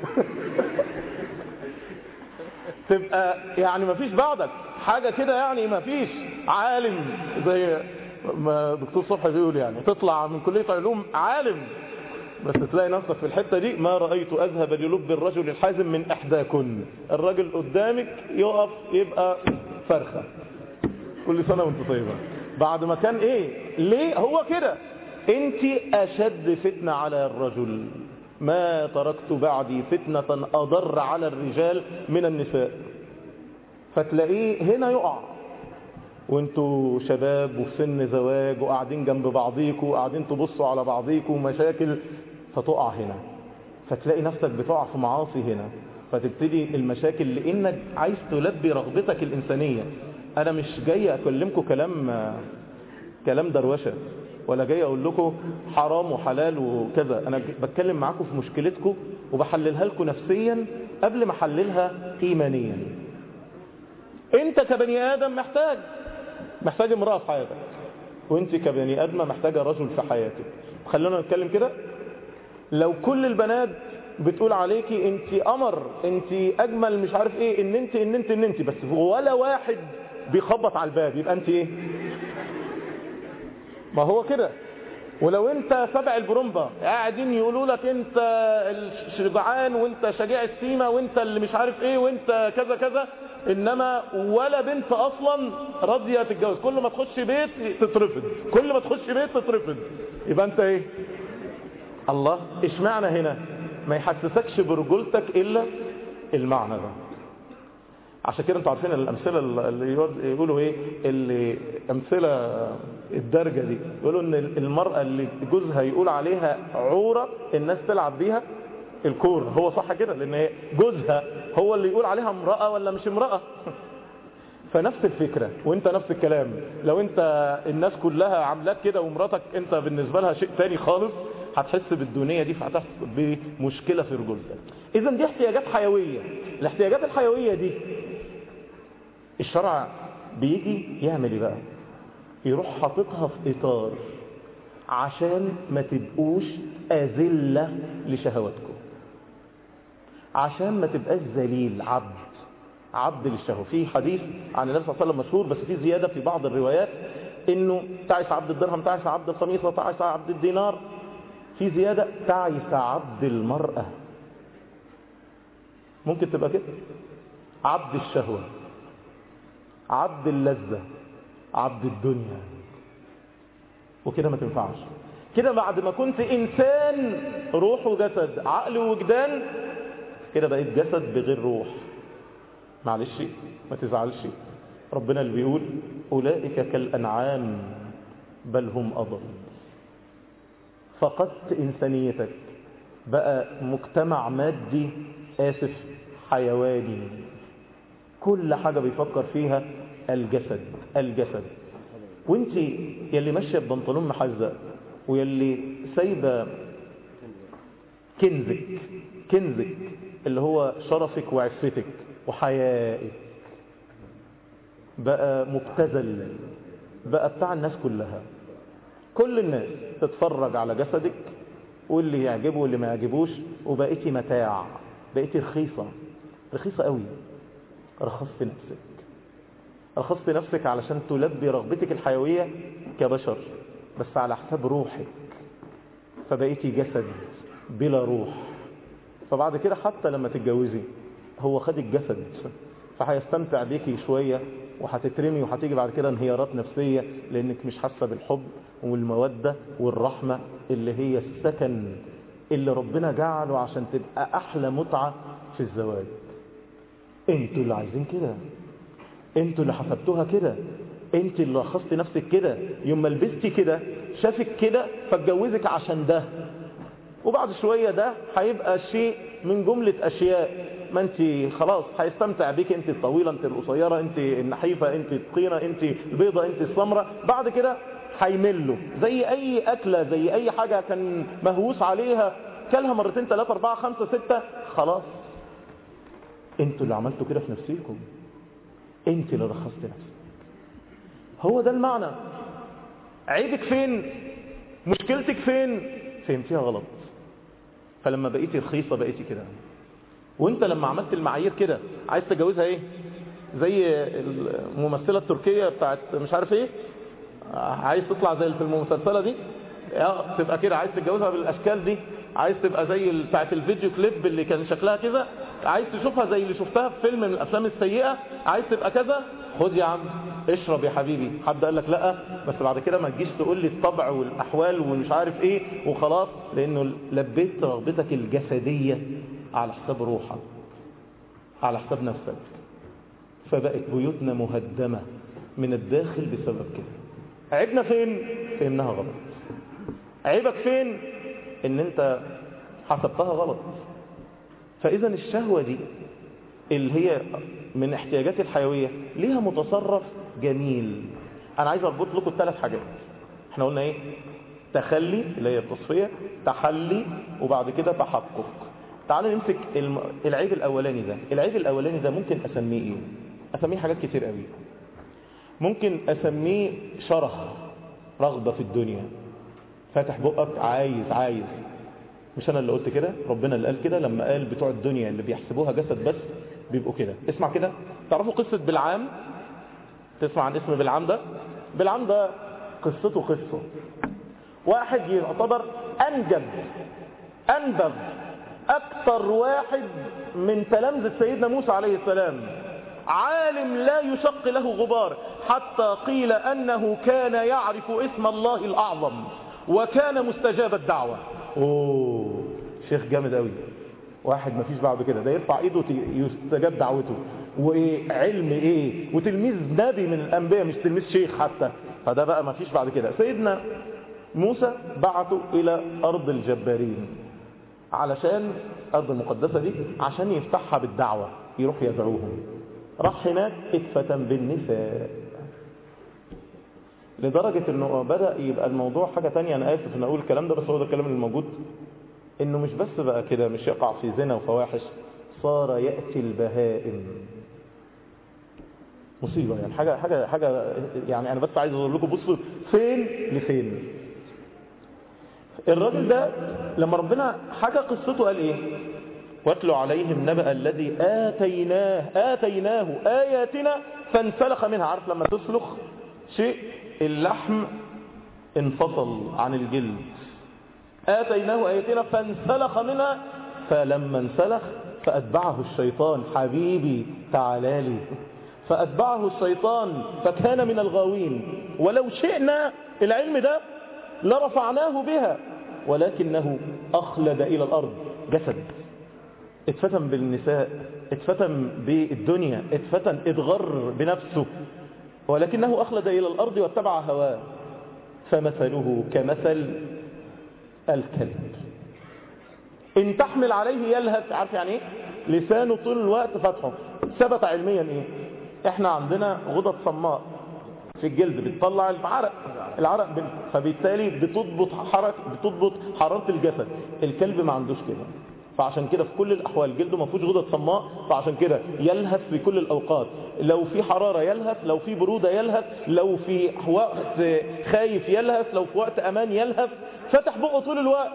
تبقى يعني مفيش بعدك حاجة كده يعني مفيش عالم زي ما دكتور صبحي بيقول يعني تطلع من كلية علوم عالم بس تلاقي نفسك في الحتة دي ما رأيت أذهب للب الرجل الحازم من إحداكن الراجل قدامك يقف يبقى فرخة كل سنة وانت طيبة بعد ما كان ايه ليه هو كده انت اشد فتنة على الرجل ما تركت بعدي فتنة اضر على الرجال من النساء فتلاقيه هنا يقع وانتوا شباب وفي سن زواج وقاعدين جنب بعضيكوا وقاعدين تبصوا على بعضيكوا ومشاكل فتقع هنا فتلاقي نفسك بتقع في معاصي هنا فتبتدي المشاكل لانك عايز تلبي رغبتك الانسانية انا مش جاي اكلمكم كلام كلام دروشه ولا جاي اقول لكم حرام وحلال وكذا انا بتكلم معاكم في مشكلتكم وبحللها لكم نفسيا قبل ما احللها ايمانيا انت كبني ادم محتاج محتاج امراه في حياتك وانت كبني ادمه محتاجه رجل في حياتك خلونا نتكلم كده لو كل البنات بتقول عليكي انت قمر انت اجمل مش عارف ايه ان انت ان انت ان انت بس ولا واحد بيخبط على الباب يبقى انت ايه ما هو كده ولو انت سبع البرومبا قاعدين يقولوا لك انت الشجعان وانت شجاع السيمة وانت اللي مش عارف ايه وانت كذا كذا انما ولا بنت اصلا راضية تتجوز كل ما تخش بيت تترفض كل ما تخش بيت تترفض يبقى انت ايه الله اشمعنى هنا ما يحسسكش برجولتك الا المعنى ده عشان كده انتوا عارفين الامثله اللي يقولوا ايه اللي امثله الدرجه دي يقولوا ان المراه اللي جوزها يقول عليها عوره الناس تلعب بيها الكوره هو صح كده لان هي جوزها هو اللي يقول عليها امراه ولا مش امراه فنفس الفكره وانت نفس الكلام لو انت الناس كلها عاملاك كده ومراتك انت بالنسبه لها شيء تاني خالص هتحس بالدنيا دي فهتحس بمشكله في رجولتك اذا دي احتياجات حيويه الاحتياجات الحيويه دي الشرع بيجي يعمل ايه بقى يروح حاططها في اطار عشان ما تبقوش اذله لشهواتكم عشان ما تبقاش ذليل عبد عبد للشهوه في حديث عن النبي صلى الله عليه وسلم مشهور بس في زياده في بعض الروايات انه تعس عبد الدرهم تعس عبد الخميصه تعس عبد الدينار في زياده تعس عبد المراه ممكن تبقى كده عبد الشهوه عبد اللذة عبد الدنيا وكده ما تنفعش كده بعد ما كنت إنسان روح وجسد عقل ووجدان كده بقيت جسد بغير روح معلش ما تزعلش ربنا اللي بيقول أولئك كالأنعام بل هم أضل فقدت إنسانيتك بقى مجتمع مادي آسف حيواني كل حاجة بيفكر فيها الجسد الجسد وانت يلي ماشية ببنطلون محزق ويلي سايبة كنزك كنزك اللي هو شرفك وعفتك وحيائك بقى مبتذل بقى بتاع الناس كلها كل الناس تتفرج على جسدك واللي يعجبه واللي ما يعجبوش وبقيتي متاع بقيتي رخيصة رخيصة قوي رخصت نفسك رخصت نفسك علشان تلبي رغبتك الحيوية كبشر بس على حساب روحك فبقيتي جسد بلا روح فبعد كده حتى لما تتجوزي هو خد الجسد فهيستمتع بيكي شوية وهتترمي وهتيجي بعد كده انهيارات نفسية لانك مش حاسة بالحب والمودة والرحمة اللي هي السكن اللي ربنا جعله عشان تبقى احلى متعة في الزواج انتوا اللي عايزين كده انتوا اللي حسبتوها كده انت اللي رخصتي نفسك كده يوم ما لبستي كده شافك كده فاتجوزك عشان ده وبعد شوية ده هيبقى شيء من جملة أشياء ما انت خلاص هيستمتع بيك انت الطويلة انت القصيرة انت النحيفة انت التخينة انت البيضة انت السمرة بعد كده هيمله زي اي اكلة زي اي حاجة كان مهووس عليها كلها مرتين ثلاثة اربعة خمسة ستة خلاص انتوا اللي عملتوا كده في نفسيكم انت اللي رخصت نفسك هو ده المعنى عيبك فين مشكلتك فين فهمتيها غلط فلما بقيتي رخيصة بقيتي كده وانت لما عملت المعايير كده عايز تجوزها ايه زي الممثلة التركية بتاعت مش عارف ايه عايز تطلع زي في المسلسلة دي اه تبقى كده عايز تتجوزها بالاشكال دي عايز تبقى زي بتاعت الفيديو كليب اللي كان شكلها كده عايز تشوفها زي اللي شفتها في فيلم من الافلام السيئة عايز تبقى كذا خد يا عم اشرب يا حبيبي حد قال لك لا بس بعد كده ما تجيش تقول لي الطبع والاحوال ومش عارف ايه وخلاص لانه لبيت رغبتك الجسدية على حساب روحك على حساب نفسك فبقت بيوتنا مهدمة من الداخل بسبب كده عيبنا فين فهمناها غلط عيبك فين ان انت حسبتها غلط فاذا الشهوة دي اللي هي من احتياجات الحيوية ليها متصرف جميل انا عايز اربط لكم الثلاث حاجات احنا قلنا ايه تخلي اللي هي التصفية تحلي وبعد كده تحقق تعالوا نمسك الم... العيب الاولاني ده العيب الاولاني ده ممكن اسميه ايه اسميه حاجات كتير قوي ممكن اسميه شره رغبة في الدنيا فاتح بقك عايز عايز مش انا اللي قلت كده ربنا اللي قال كده لما قال بتوع الدنيا اللي بيحسبوها جسد بس بيبقوا كده اسمع كده تعرفوا قصة بالعام تسمع عن اسم بالعام ده بالعام ده قصته قصة واحد يعتبر انجب انبغ اكتر واحد من تلامذة سيدنا موسى عليه السلام عالم لا يشق له غبار حتى قيل انه كان يعرف اسم الله الاعظم وكان مستجاب الدعوة اوه شيخ جامد قوي واحد ما فيش بعد كده ده يرفع ايده يستجاب دعوته وايه علم ايه وتلميذ نبي من الانبياء مش تلميذ شيخ حتى فده بقى ما فيش بعد كده سيدنا موسى بعته الى ارض الجبارين علشان ارض المقدسة دي عشان يفتحها بالدعوة يروح يدعوهم راح هناك اتفتن بالنساء لدرجة انه بدأ يبقى الموضوع حاجة تانية انا اسف ان اقول الكلام ده بس هو ده الكلام اللي موجود انه مش بس بقى كده مش يقع في زنا وفواحش صار يأتي البهائم مصيبة يعني حاجة, حاجة, حاجة يعني انا بس عايز اقول لكم بصوا فين لفين الراجل ده لما ربنا حكى قصته قال ايه واتلوا عليهم نبأ الذي آتيناه آتيناه آياتنا فانسلخ منها عارف لما تسلخ شيء اللحم انفصل عن الجلد آتيناه آياتنا فانسلخ منها فلما انسلخ فأتبعه الشيطان حبيبي تعالى لي فأتبعه الشيطان فكان من الغاوين ولو شئنا العلم ده لرفعناه بها ولكنه أخلد إلى الأرض جسد اتفتن بالنساء اتفتن بالدنيا اتفتن اتغر بنفسه ولكنه أخلد إلى الأرض واتبع هواه فمثله كمثل الكلب إن تحمل عليه يلهث عارف يعني إيه لسانه طول الوقت فتحه ثبت علميا إيه إحنا عندنا غدد صماء في الجلد بتطلع العرق العرق بن- فبالتالي بتضبط حركة بتضبط حرارة الجسد الكلب ما عندوش كده فعشان كده في كل الأحوال جلده ما فيهوش غدد صماء فعشان كده يلهث في كل الأوقات لو في حرارة يلهث لو في برودة يلهث لو في وقت خايف يلهث لو في وقت أمان يلهث فتح بقه طول الوقت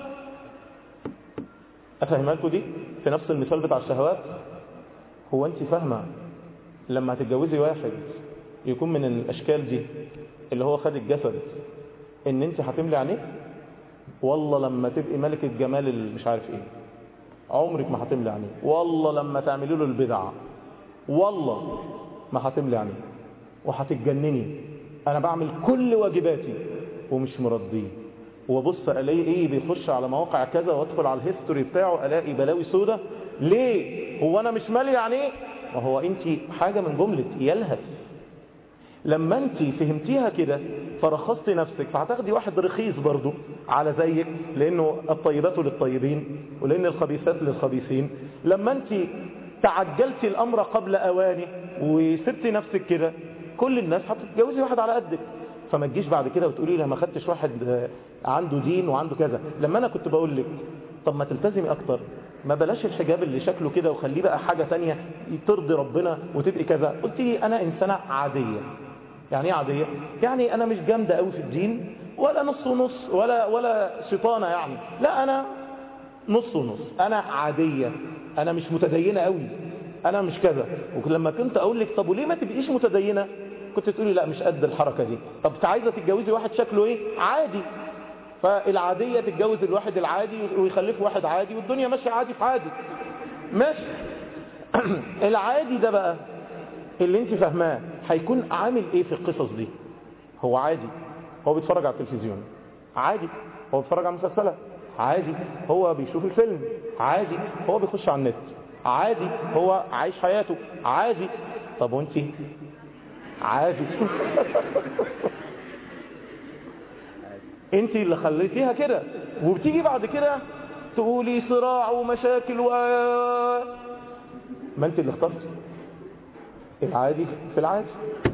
أفهمها لكم دي في نفس المثال بتاع الشهوات هو أنت فاهمة لما هتتجوزي واحد يكون من الأشكال دي اللي هو خد الجسد ان انت هتملي عينيه والله لما تبقي ملكة جمال اللي مش عارف ايه عمرك ما هتملي عينيه والله لما تعملي له البدع والله ما هتملي عينيه وهتتجنني انا بعمل كل واجباتي ومش مرضيه وابص الاقي ايه بيخش على مواقع كذا وادخل على الهيستوري بتاعه الاقي بلاوي سودة ليه هو انا مش مالي عينيه ما هو انت حاجة من جملة يلهث لما انت فهمتيها كده فرخصت نفسك فهتاخدي واحد رخيص برضو على زيك لانه الطيبات للطيبين ولان الخبيثات للخبيثين لما انت تعجلتي الامر قبل اوانه وسبتي نفسك كده كل الناس هتتجوزي واحد على قدك فما تجيش بعد كده وتقولي لي ما خدتش واحد آه، عنده دين وعنده كذا لما انا كنت بقول لك طب ما تلتزمي اكتر ما بلاش الحجاب اللي شكله كده وخليه بقى حاجة تانية ترضي ربنا وتبقي كذا قلت لي انا انسانة عادية يعني ايه عادية يعني انا مش جامدة قوي في الدين ولا نص ونص ولا ولا شيطانة يعني لا انا نص ونص انا عادية انا مش متدينة قوي انا مش كذا ولما كنت اقول لك طب وليه ما تبقيش متدينة كنت تقولي لا مش قد الحركة دي طب عايزة تتجوزي واحد شكله ايه عادي فالعادية تتجوز الواحد العادي ويخلف واحد عادي والدنيا ماشية عادي في عادي ماشي العادي ده بقى اللي انت فاهماه هيكون عامل ايه في القصص دي هو عادي هو بيتفرج على التلفزيون عادي هو بيتفرج على مسلسلات عادي هو بيشوف الفيلم عادي هو بيخش على النت عادي هو عايش حياته عادي طب وانت عادي انت اللي خليتيها كده وبتيجي بعد كده تقولي صراع ومشاكل و ما انت اللي اخترتي العادي في العادي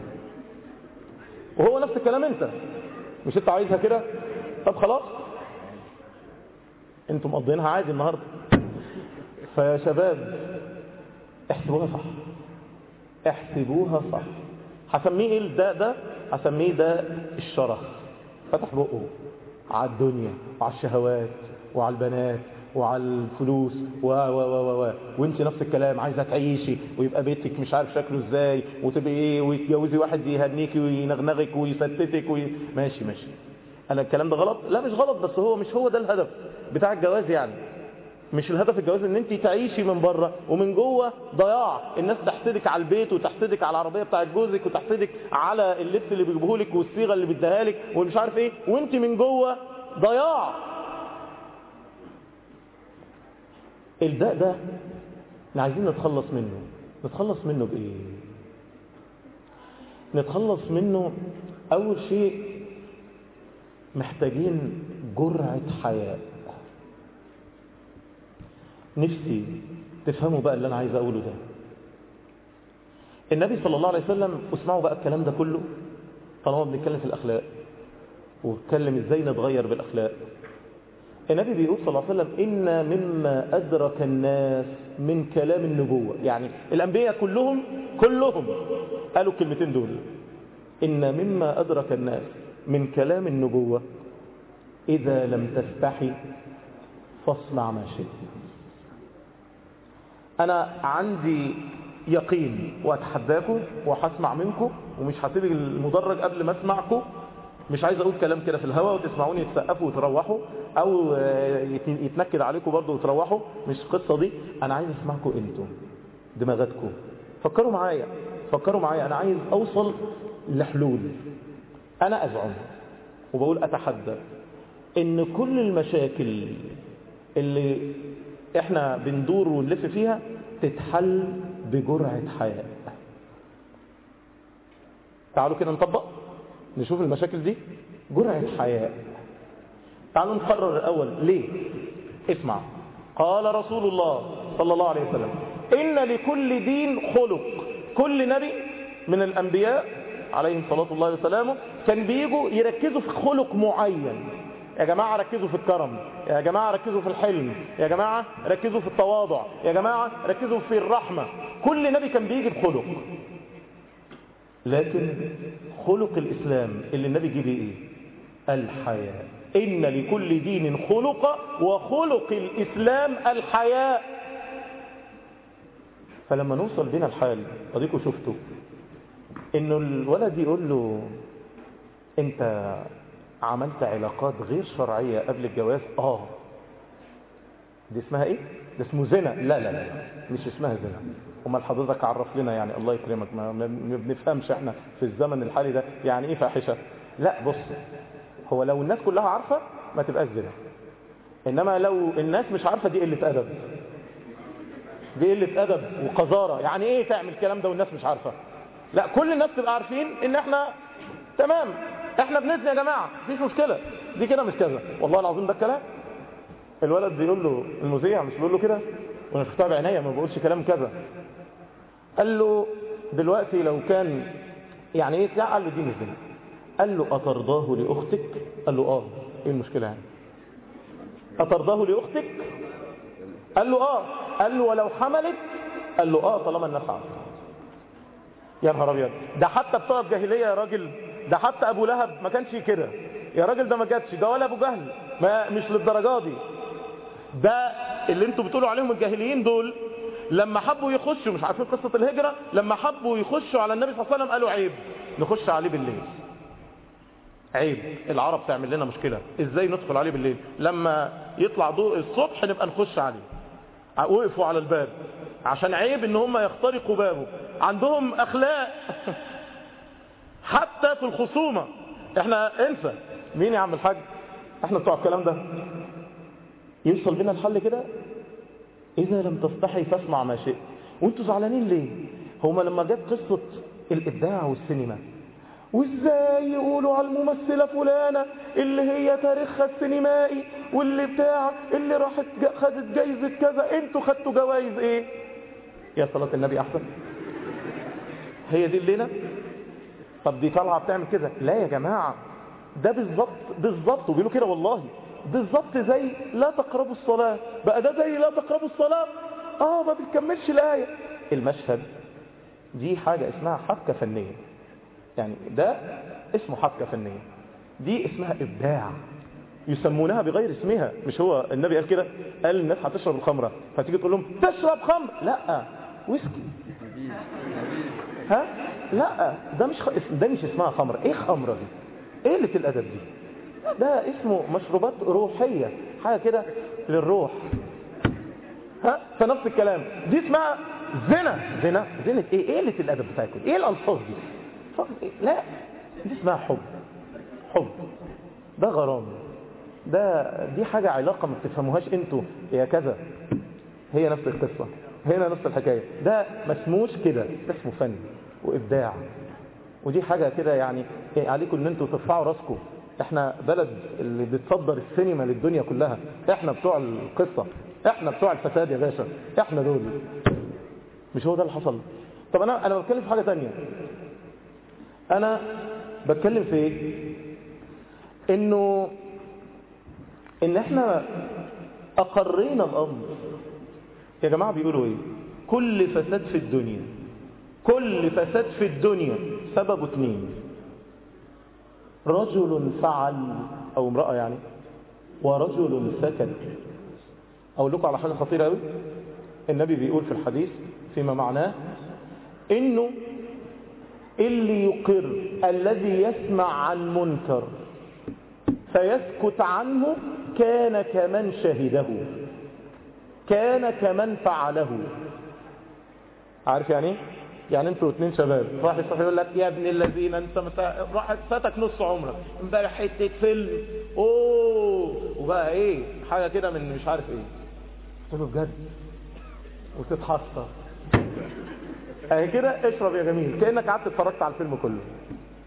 وهو نفس الكلام انت مش انت عايزها كده طب خلاص انتم مقضينها عادي النهارده فيا شباب احسبوها صح احسبوها صح هسميه ايه الداء ده هسميه ده الشرف فتح بقه على الدنيا وعلى الشهوات وعلى البنات وعلى الفلوس و و و و وانت نفس الكلام عايزه تعيشي ويبقى بيتك مش عارف شكله ازاي وتبقي ايه وتتجوزي واحد يهنيكي وينغنغك ويفتتك وي... ماشي ماشي انا الكلام ده غلط لا مش غلط بس هو مش هو ده الهدف بتاع الجواز يعني مش الهدف الجواز ان انت تعيشي من بره ومن جوه ضياع الناس تحسدك على البيت وتحسدك على العربيه بتاعت جوزك وتحسدك على اللبس اللي بيجيبوه لك والصيغه اللي بيديها لك ومش عارف ايه وانت من جوه ضياع الداء ده احنا عايزين نتخلص منه نتخلص منه بايه نتخلص منه اول شيء محتاجين جرعه حياه نفسي تفهموا بقى اللي انا عايز اقوله ده النبي صلى الله عليه وسلم اسمعوا بقى الكلام ده كله طالما بنتكلم في الاخلاق ونتكلم ازاي نتغير بالاخلاق النبي بيقول صلى الله عليه وسلم إن مما أدرك الناس من كلام النبوة يعني الأنبياء كلهم كلهم قالوا الكلمتين دول إن مما أدرك الناس من كلام النبوة إذا لم تستحي فاصنع ما شئت أنا عندي يقين وأتحداكم وهسمع منكم ومش هسيب المدرج قبل ما أسمعكم مش عايز اقول كلام كده في الهواء وتسمعوني تسقفوا وتروحوا او يتنكد عليكم برضه وتروحوا مش القصه دي انا عايز اسمعكم انتم دماغاتكم فكروا معايا فكروا معايا انا عايز اوصل لحلول انا ازعم وبقول اتحدى ان كل المشاكل اللي احنا بندور ونلف فيها تتحل بجرعه حياه تعالوا كده نطبق نشوف المشاكل دي جرعة حياء تعالوا نقرر الأول ليه اسمع قال رسول الله صلى الله عليه وسلم إن لكل دين خلق كل نبي من الأنبياء عليهم صلاة الله وسلامه كان بيجوا يركزوا في خلق معين يا جماعة ركزوا في الكرم يا جماعة ركزوا في الحلم يا جماعة ركزوا في التواضع يا جماعة ركزوا في الرحمة كل نبي كان بيجي بخلق لكن خلق الإسلام اللي النبي جه بيه ايه الحياء إن لكل دين خلق وخلق الإسلام الحياء فلما نوصل بنا الحال اديكوا شفتوا انه الولد يقول له انت عملت علاقات غير شرعية قبل الجواز اه دي اسمها ايه ده اسمه زنا لا لا لا مش اسمها زنا امال حضرتك عرف لنا يعني الله يكرمك ما ما بنفهمش احنا في الزمن الحالي ده يعني ايه فاحشه لا بص هو لو الناس كلها عارفه ما تبقاش زنا انما لو الناس مش عارفه دي قله ادب دي قله ادب وقذاره يعني ايه تعمل الكلام ده والناس مش عارفه لا كل الناس تبقى عارفين ان احنا تمام احنا بنزني يا جماعه مفيش مشكله دي كده مش كذا والله العظيم ده الكلام الولد بيقول له المذيع مش بيقول له كده وانا شفتها بعينيا ما بقولش كلام كذا قال له دلوقتي لو كان يعني ايه لا قال له دي مش زنا قال له اترضاه لاختك قال له اه ايه المشكله يعني اترضاه لاختك قال له اه قال له ولو حملت قال له اه طالما الناس عارفه يا نهار ابيض ده حتى بتوع الجاهليه يا راجل ده حتى ابو لهب ما كانش كده يا راجل ده ما جاتش ده ولا ابو جهل ما مش للدرجه دي ده اللي انتوا بتقولوا عليهم الجاهليين دول لما حبوا يخشوا مش عارفين قصه الهجره لما حبوا يخشوا على النبي صلى الله عليه وسلم قالوا عيب نخش عليه بالليل عيب العرب تعمل لنا مشكله ازاي ندخل عليه بالليل لما يطلع ضوء الصبح نبقى نخش عليه وقفوا على الباب عشان عيب ان هم يخترقوا بابه عندهم اخلاق حتى في الخصومة احنا انسى مين يا عم الحاج احنا بتوع الكلام ده يوصل بينا الحل كده اذا لم تستحي فاسمع ما شئت وانتوا زعلانين ليه هما لما جت قصة الابداع والسينما وازاي يقولوا على الممثلة فلانة اللي هي تاريخها السينمائي واللي بتاع اللي راحت خدت جايزة كذا انتوا خدتوا جوائز ايه يا صلاة النبي احسن هي دي الليلة طب دي طالعه بتعمل كده لا يا جماعة ده بالظبط بالظبط وبيقولوا كده والله بالظبط زي لا تقربوا الصلاة بقى ده زي لا تقربوا الصلاة اه ما بتكملش الآية المشهد دي حاجة اسمها حبكة فنية يعني ده اسمه حبكة فنية دي اسمها إبداع يسمونها بغير اسمها مش هو النبي قال كده قال الناس هتشرب الخمرة فتيجي تقول لهم تشرب خمر لا ويسكي ها لا ده مش خ... ده مش اسمها خمر ايه خمره دي ايه قله الادب دي ده اسمه مشروبات روحيه حاجه كده للروح ها فنفس الكلام دي اسمها زنا زنا زنا ايه ايه قله الادب بتاعتكم ايه الالفاظ دي ف... لا دي اسمها حب حب ده غرام ده دي حاجه علاقه ما بتفهموهاش انتوا يا كذا هي نفس القصه هنا نفس الحكايه ده ما اسموش كده ده اسمه فن وابداع ودي حاجة كده يعني عليكم ان انتوا ترفعوا راسكم احنا بلد اللي بتصدر السينما للدنيا كلها احنا بتوع القصة احنا بتوع الفساد يا باشا احنا دول مش هو ده اللي حصل طب انا انا بتكلم في حاجة تانية انا بتكلم في ايه انه ان احنا اقرينا الامر يا جماعة بيقولوا ايه كل فساد في الدنيا كل فساد في الدنيا سببه اتنين رجل فعل او امرأة يعني ورجل سكت اقول لكم على حاجة خطيرة قوي النبي بيقول في الحديث فيما معناه انه اللي يقر الذي يسمع عن منكر فيسكت عنه كان كمن شهده كان كمن فعله عارف يعني ايه يعني انتوا اتنين شباب راح يصحى يقول لك يا ابن الذين انت مسا... راح فاتك نص عمرك امبارح حته فيلم اوه وبقى ايه حاجه كده من مش عارف ايه قلت له بجد وتتحسر اهي كده اشرب يا جميل كانك قعدت اتفرجت على الفيلم كله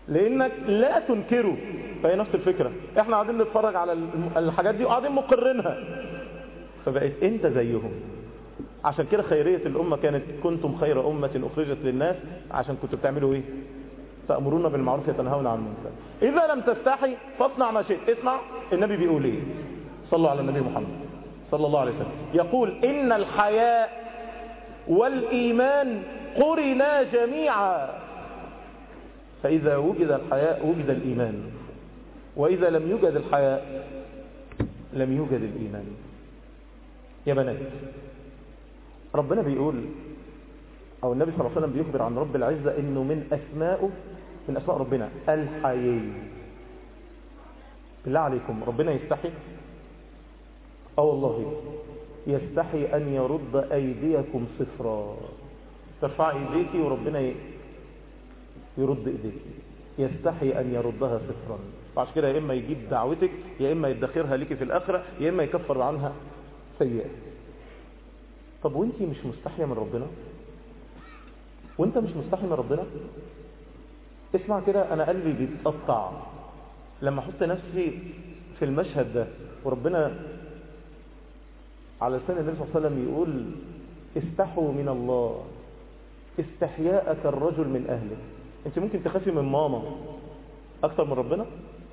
لانك لا تنكره فهي نفس الفكرة احنا قاعدين نتفرج على الحاجات دي وقاعدين مقرينها فبقيت انت زيهم عشان كده خيرية الأمة كانت كنتم خير أمة أخرجت للناس عشان كنتوا بتعملوا إيه تأمرون بالمعروف يتنهون عن المنكر إذا لم تستحي فاصنع ما شئت اسمع النبي بيقول إيه صلوا على النبي محمد صلى الله عليه وسلم يقول إن الحياء والإيمان قرنا جميعا فإذا وجد الحياء وجد الإيمان وإذا لم يوجد الحياء لم يوجد الإيمان يا بنات ربنا بيقول أو النبي صلى الله عليه وسلم بيخبر عن رب العزة إنه من أسمائه من أسماء ربنا الحيي بالله عليكم ربنا يستحي أو والله يستحي أن يرد أيديكم صفرا ترفع ايديك وربنا يرد ايديك يستحي أن يردها صفرا وعشان كده يا إما يجيب دعوتك يا إما يدخرها لك في الآخرة يا إما يكفر عنها سيئة طب وانت مش مستحية من ربنا وانت مش مستحي من ربنا اسمع كده انا قلبي بيتقطع لما احط نفسي في المشهد ده وربنا على لسان النبي صلى الله عليه وسلم يقول استحوا من الله استحياءك الرجل من اهله انت ممكن تخافي من ماما اكتر من ربنا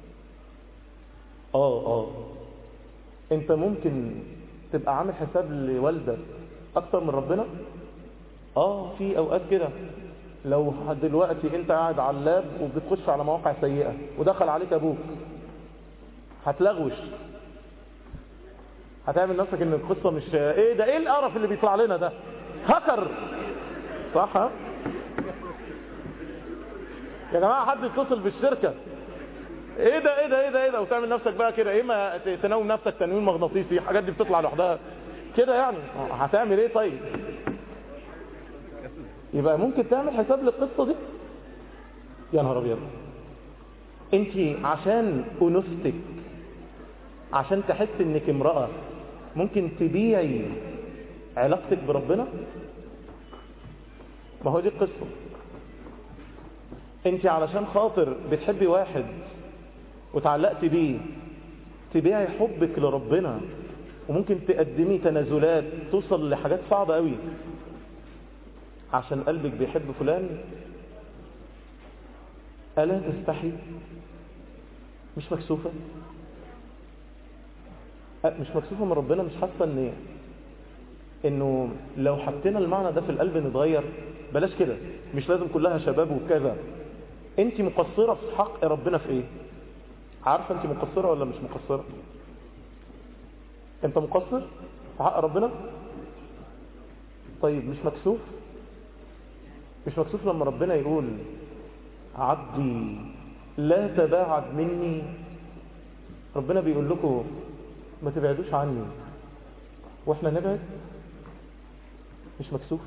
اه اه انت ممكن تبقى عامل حساب لوالدك اكتر من ربنا اه في اوقات كده لو دلوقتي انت قاعد على اللاب وبتخش على مواقع سيئة ودخل عليك ابوك هتلغوش هتعمل نفسك ان القصة مش ايه ده ايه القرف اللي بيطلع لنا ده هكر صح ها يا جماعة حد يتصل بالشركة ايه ده ايه ده ايه ده ايه ده وتعمل نفسك بقى كده ايه ما تنوم نفسك تنويم مغناطيسي الحاجات دي بتطلع لوحدها كده يعني هتعمل ايه طيب يبقى ممكن تعمل حساب للقصة دي يا نهار ابيض انت عشان انوثتك عشان تحس انك امرأة ممكن تبيعي علاقتك بربنا ما هو دي القصة انت علشان خاطر بتحبي واحد وتعلقتي بيه تبيعي حبك لربنا وممكن تقدمي تنازلات توصل لحاجات صعبة قوي عشان قلبك بيحب فلان ألا تستحي مش مكسوفة مش مكسوفة من ربنا مش حاسة ان انه لو حطينا المعنى ده في القلب نتغير بلاش كده مش لازم كلها شباب وكذا انت مقصرة في حق ربنا في ايه عارفة انت مقصرة ولا مش مقصرة انت مقصر في حق ربنا طيب مش مكسوف مش مكسوف لما ربنا يقول عبدي لا تباعد مني ربنا بيقول لكم ما تبعدوش عني واحنا نبعد مش مكسوف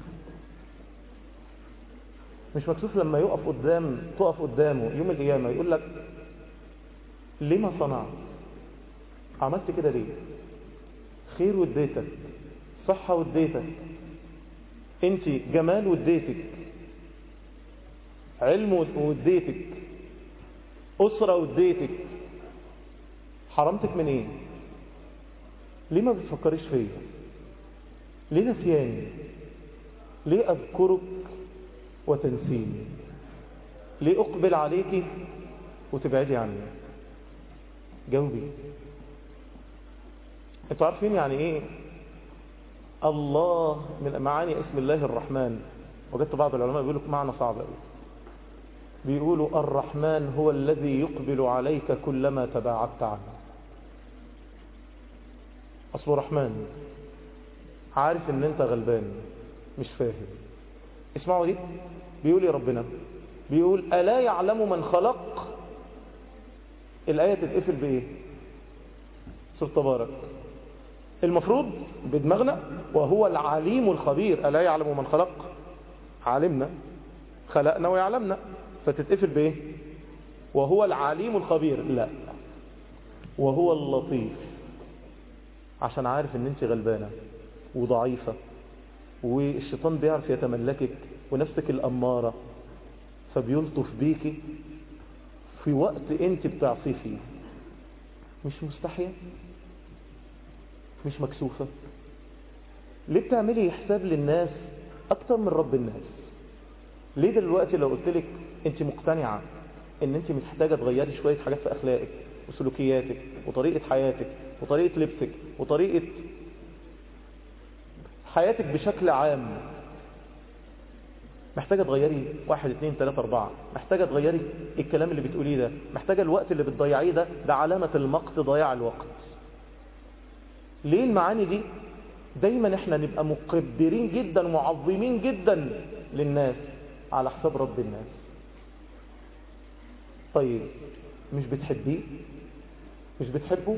مش مكسوف لما يقف قدام تقف قدامه يوم القيامة يقول لك لما صنعت عملت كده ليه خير وديتك صحة وديتك انت جمال وديتك علم وديتك أسرة وديتك حرمتك من ايه ليه ما بتفكريش فيا ليه نسياني ليه أذكرك وتنسيني ليه أقبل عليك وتبعدي عني جاوبي انتوا عارفين يعني ايه الله من معاني اسم الله الرحمن وجدت بعض العلماء بيقولوا معنى صعب قوي بيقولوا الرحمن هو الذي يقبل عليك كلما تباعدت عنه اصله رحمن عارف ان انت غلبان مش فاهم اسمعوا دي بيقول يا ربنا بيقول ألا يعلم من خلق الآية تتقفل بإيه سورة تبارك المفروض بدماغنا وهو العليم الخبير ألا يعلم من خلق علمنا خلقنا ويعلمنا فتتقفل بإيه وهو العليم الخبير لا وهو اللطيف عشان عارف ان انت غلبانة وضعيفة والشيطان بيعرف يتملكك ونفسك الأمارة فبيلطف بيكي في وقت انت بتعصي فيه مش مستحية مش مكسوفة ليه بتعملي حساب للناس اكتر من رب الناس ليه دلوقتي لو قلت لك انت مقتنعة ان انت محتاجة تغيري شوية حاجات في اخلاقك وسلوكياتك وطريقة حياتك وطريقة لبسك وطريقة حياتك بشكل عام محتاجة تغيري واحد اتنين تلاتة اربعة محتاجة تغيري الكلام اللي بتقوليه ده محتاجة الوقت اللي بتضيعيه ده ده علامة المقت ضياع الوقت ليه المعاني دي دايما احنا نبقى مقدرين جدا ومعظمين جدا للناس على حساب رب الناس طيب مش بتحبيه مش بتحبه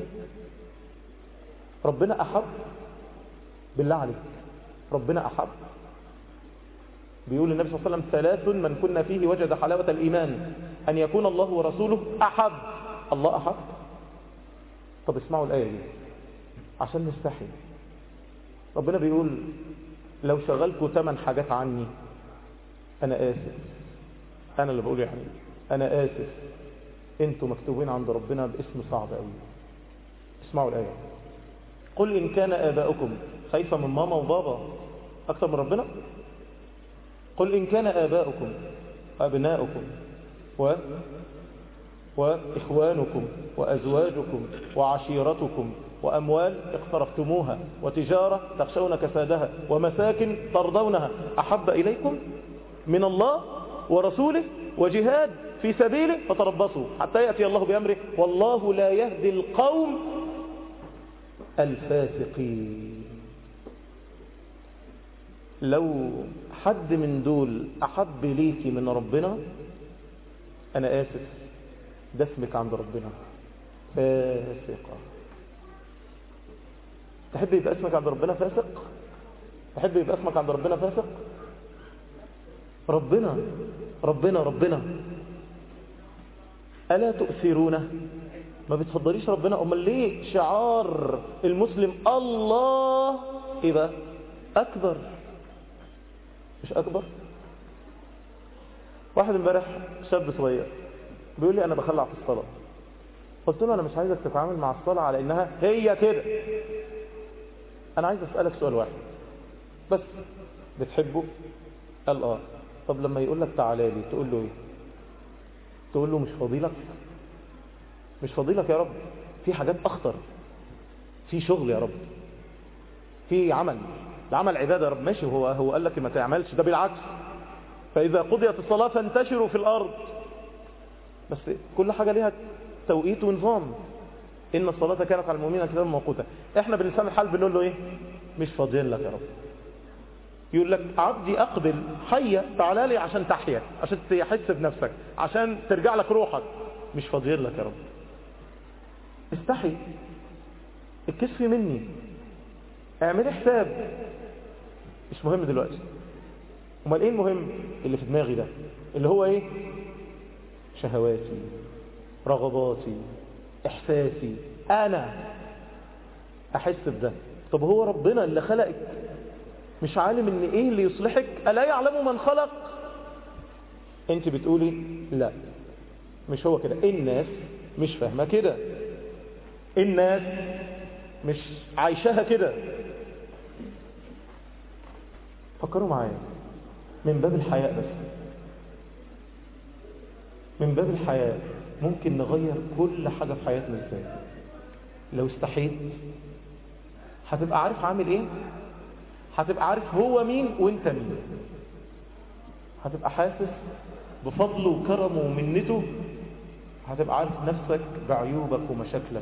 ربنا أحب بالله عليك ربنا أحب بيقول النبي صلى الله عليه وسلم ثلاث من كنا فيه وجد حلاوة الإيمان أن يكون الله ورسوله أحب الله أحب طب اسمعوا الآية دي عشان نستحي ربنا بيقول لو شغلكوا ثمان حاجات عني أنا آسف أنا اللي بقول يعني أنا آسف انتوا مكتوبين عند ربنا باسم صعب قوي اسمعوا الآية قل إن كان آباؤكم خايفة من ماما وبابا أكثر من ربنا قل إن كان آباؤكم أبناؤكم و وإخوانكم وأزواجكم وعشيرتكم وأموال اقترفتموها وتجارة تخشون كسادها ومساكن ترضونها أحب إليكم من الله ورسوله وجهاد في سبيله فتربصوا حتى يأتي الله بأمره والله لا يهدي القوم الفاسقين لو حد من دول أحب ليكي من ربنا أنا آسف ده اسمك عند ربنا فاسقة تحب يبقى اسمك عند ربنا فاسق تحب يبقى اسمك عند ربنا فاسق ربنا ربنا ربنا ألا تؤثرونه ما بتفضليش ربنا أمال ليه شعار المسلم الله إيه بقى أكبر مش أكبر واحد امبارح شاب صغير بيقول لي أنا بخلع في الصلاة قلت له أنا مش عايزك تتعامل مع الصلاة على إنها هي كده أنا عايز أسألك سؤال واحد بس بتحبه قال آه طب لما يقول لك تعالى لي تقول له إيه تقول له مش فضيلك مش فضيلك يا رب في حاجات أخطر في شغل يا رب في عمل العمل عبادة يا رب ماشي هو هو قال لك ما تعملش ده بالعكس فإذا قضيت الصلاة فانتشروا في الأرض بس كل حاجة ليها توقيت ونظام إن الصلاة كانت على المؤمنين كتابا موقوتا إحنا بلسان الحال بنقول له إيه مش فاضيين لك يا رب يقول لك عبدي أقبل حية تعالى لي عشان تحيا عشان تحس بنفسك عشان ترجع لك روحك مش فاضيين لك يا رب استحي الكسف مني اعملي حساب مش مهم دلوقتي امال ايه المهم اللي في دماغي ده اللي هو ايه شهواتي رغباتي احساسي انا احس بده طب هو ربنا اللي خلقك مش عالم ان ايه اللي يصلحك الا يعلم من خلق انت بتقولي لا مش هو كده الناس مش فاهمه كده الناس مش عايشاها كده فكروا معايا من باب الحياء بس من باب الحياء ممكن نغير كل حاجة في حياتنا ازاي لو استحيت هتبقى عارف عامل ايه هتبقى عارف هو مين وانت مين هتبقى حاسس بفضله وكرمه ومنته هتبقى عارف نفسك بعيوبك ومشاكلك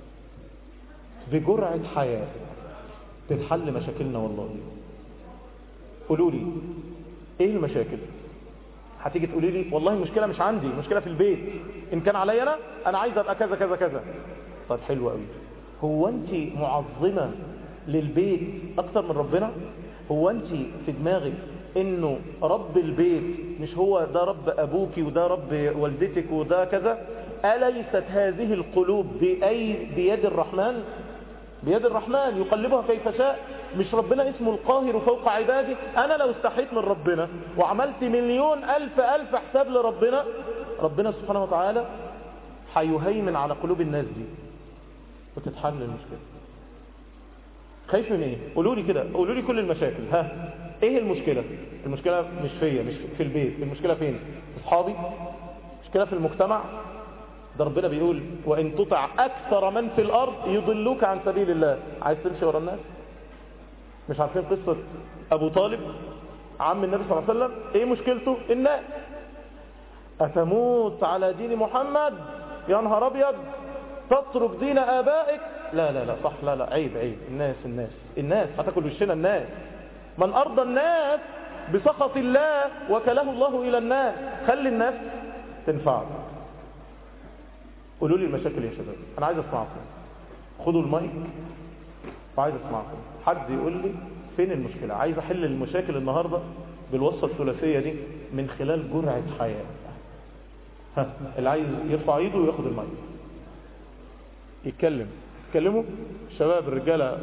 بجرعة حياة تتحل مشاكلنا والله قولوا لي ايه المشاكل هتيجي تقولي لي والله المشكلة مش عندي المشكلة في البيت ان كان عليا انا انا عايز ابقى كذا كذا كذا طيب حلو قوي هو انت معظمة للبيت اكتر من ربنا هو انت في دماغك انه رب البيت مش هو ده رب ابوك وده رب والدتك وده كذا أليست هذه القلوب بأي بيد الرحمن بيد الرحمن يقلبها كيف شاء مش ربنا اسمه القاهر فوق عباده أنا لو استحيت من ربنا وعملت مليون ألف ألف حساب لربنا ربنا سبحانه وتعالى هيهيمن على قلوب الناس دي وتتحل المشكلة خايف من ايه قولوا لي كده قولوا لي كل المشاكل ها ايه المشكلة المشكلة مش فيا مش في البيت المشكلة فين في اصحابي مشكلة في المجتمع ده ربنا بيقول وان تطع اكثر من في الارض يضلوك عن سبيل الله عايز تمشي ورا الناس مش عارفين قصة ابو طالب عم النبي صلى الله عليه وسلم ايه مشكلته الناس اتموت على دين محمد يا نهار ابيض تترك دين ابائك لا لا لا صح لا لا عيب عيب الناس الناس الناس هتاكل وشنا الناس من ارضى الناس بسخط الله وكله الله الى الناس خلي الناس تنفعك قولوا لي المشاكل يا شباب انا عايز اسمعكم خدوا المايك وعايز اسمعكم حد يقول لي فين المشكلة عايز احل المشاكل النهاردة بالوصفة الثلاثية دي من خلال جرعة حياة ها اللي عايز يرفع ايده وياخد المايك يتكلم يتكلموا الشباب الرجالة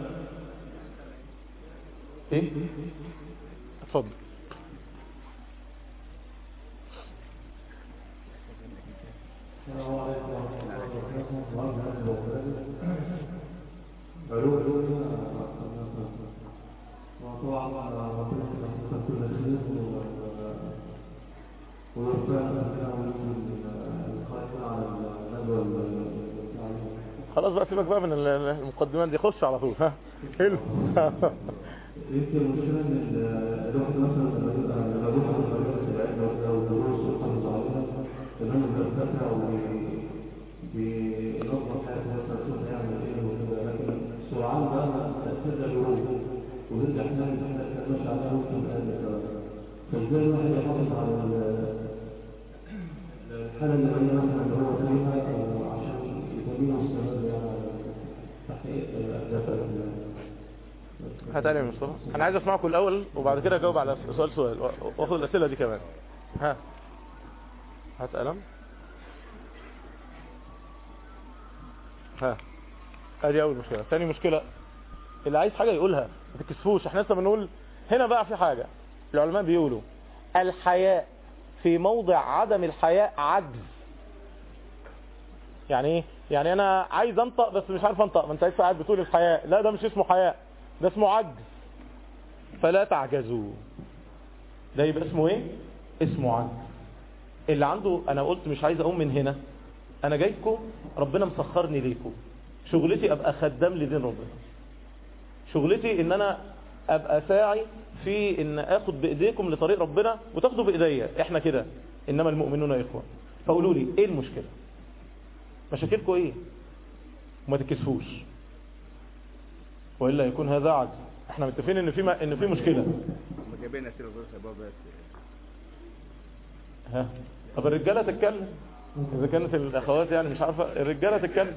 ايه اتفضل السلام عليكم ورحمة الله وبركاته علوم وطبعا ربنا يحفظك كل خير ويوفقنا القائمة على الندوة خلاص بقى سيبك بقى من ال- ال- المقدمات دي خش على طول ها حلو يمكن المشكلة إن الواحد مثلا لما يبقى لما يروح على مدرسة العلم أو دروس سلطة صغيرة تمام بيرتفع وبينظم حياته مثلا شوف يعمل إيه وكده لكن سرعان بقى تأثير الهروب ويرجع تاني إحنا ماشي على ممكن فإزاي الواحد يحافظ على ال- الحالة النفسية مثلا اللي هو فيها أو عشان يكون مستمر يعني تحقيق أهداف ال- هتعلم يا مصطفى انا عايز اسمعكم الاول وبعد كده اجاوب على سؤال سؤال واخد الاسئله دي كمان ها هات قلم ها ادي اول مشكله ثاني مشكله اللي عايز حاجه يقولها ما تكسفوش احنا لسه بنقول هنا بقى في حاجه العلماء بيقولوا الحياء في موضع عدم الحياء عجز يعني ايه يعني انا عايز انطق بس مش عارف انطق ما انت لسه قاعد بتقول الحياء لا ده مش اسمه حياء ده اسمه عجز فلا تعجزوا ده يبقى اسمه ايه اسمه عجز اللي عنده انا قلت مش عايز اقوم من هنا انا جايبكم ربنا مسخرني ليكم شغلتي ابقى خدام لدين ربنا شغلتي ان انا ابقى ساعي في ان اخد بايديكم لطريق ربنا وتاخدوا بايديا احنا كده انما المؤمنون اخوه فقولوا لي ايه المشكله مشاكلكم ايه وما تكسفوش والا يكون هذا عجز احنا متفقين ان في ما... ان في مشكله هم جايبين اسئله غير شباب بس ها طب الرجاله تتكلم اذا كانت الاخوات يعني مش عارفه الرجاله تتكلم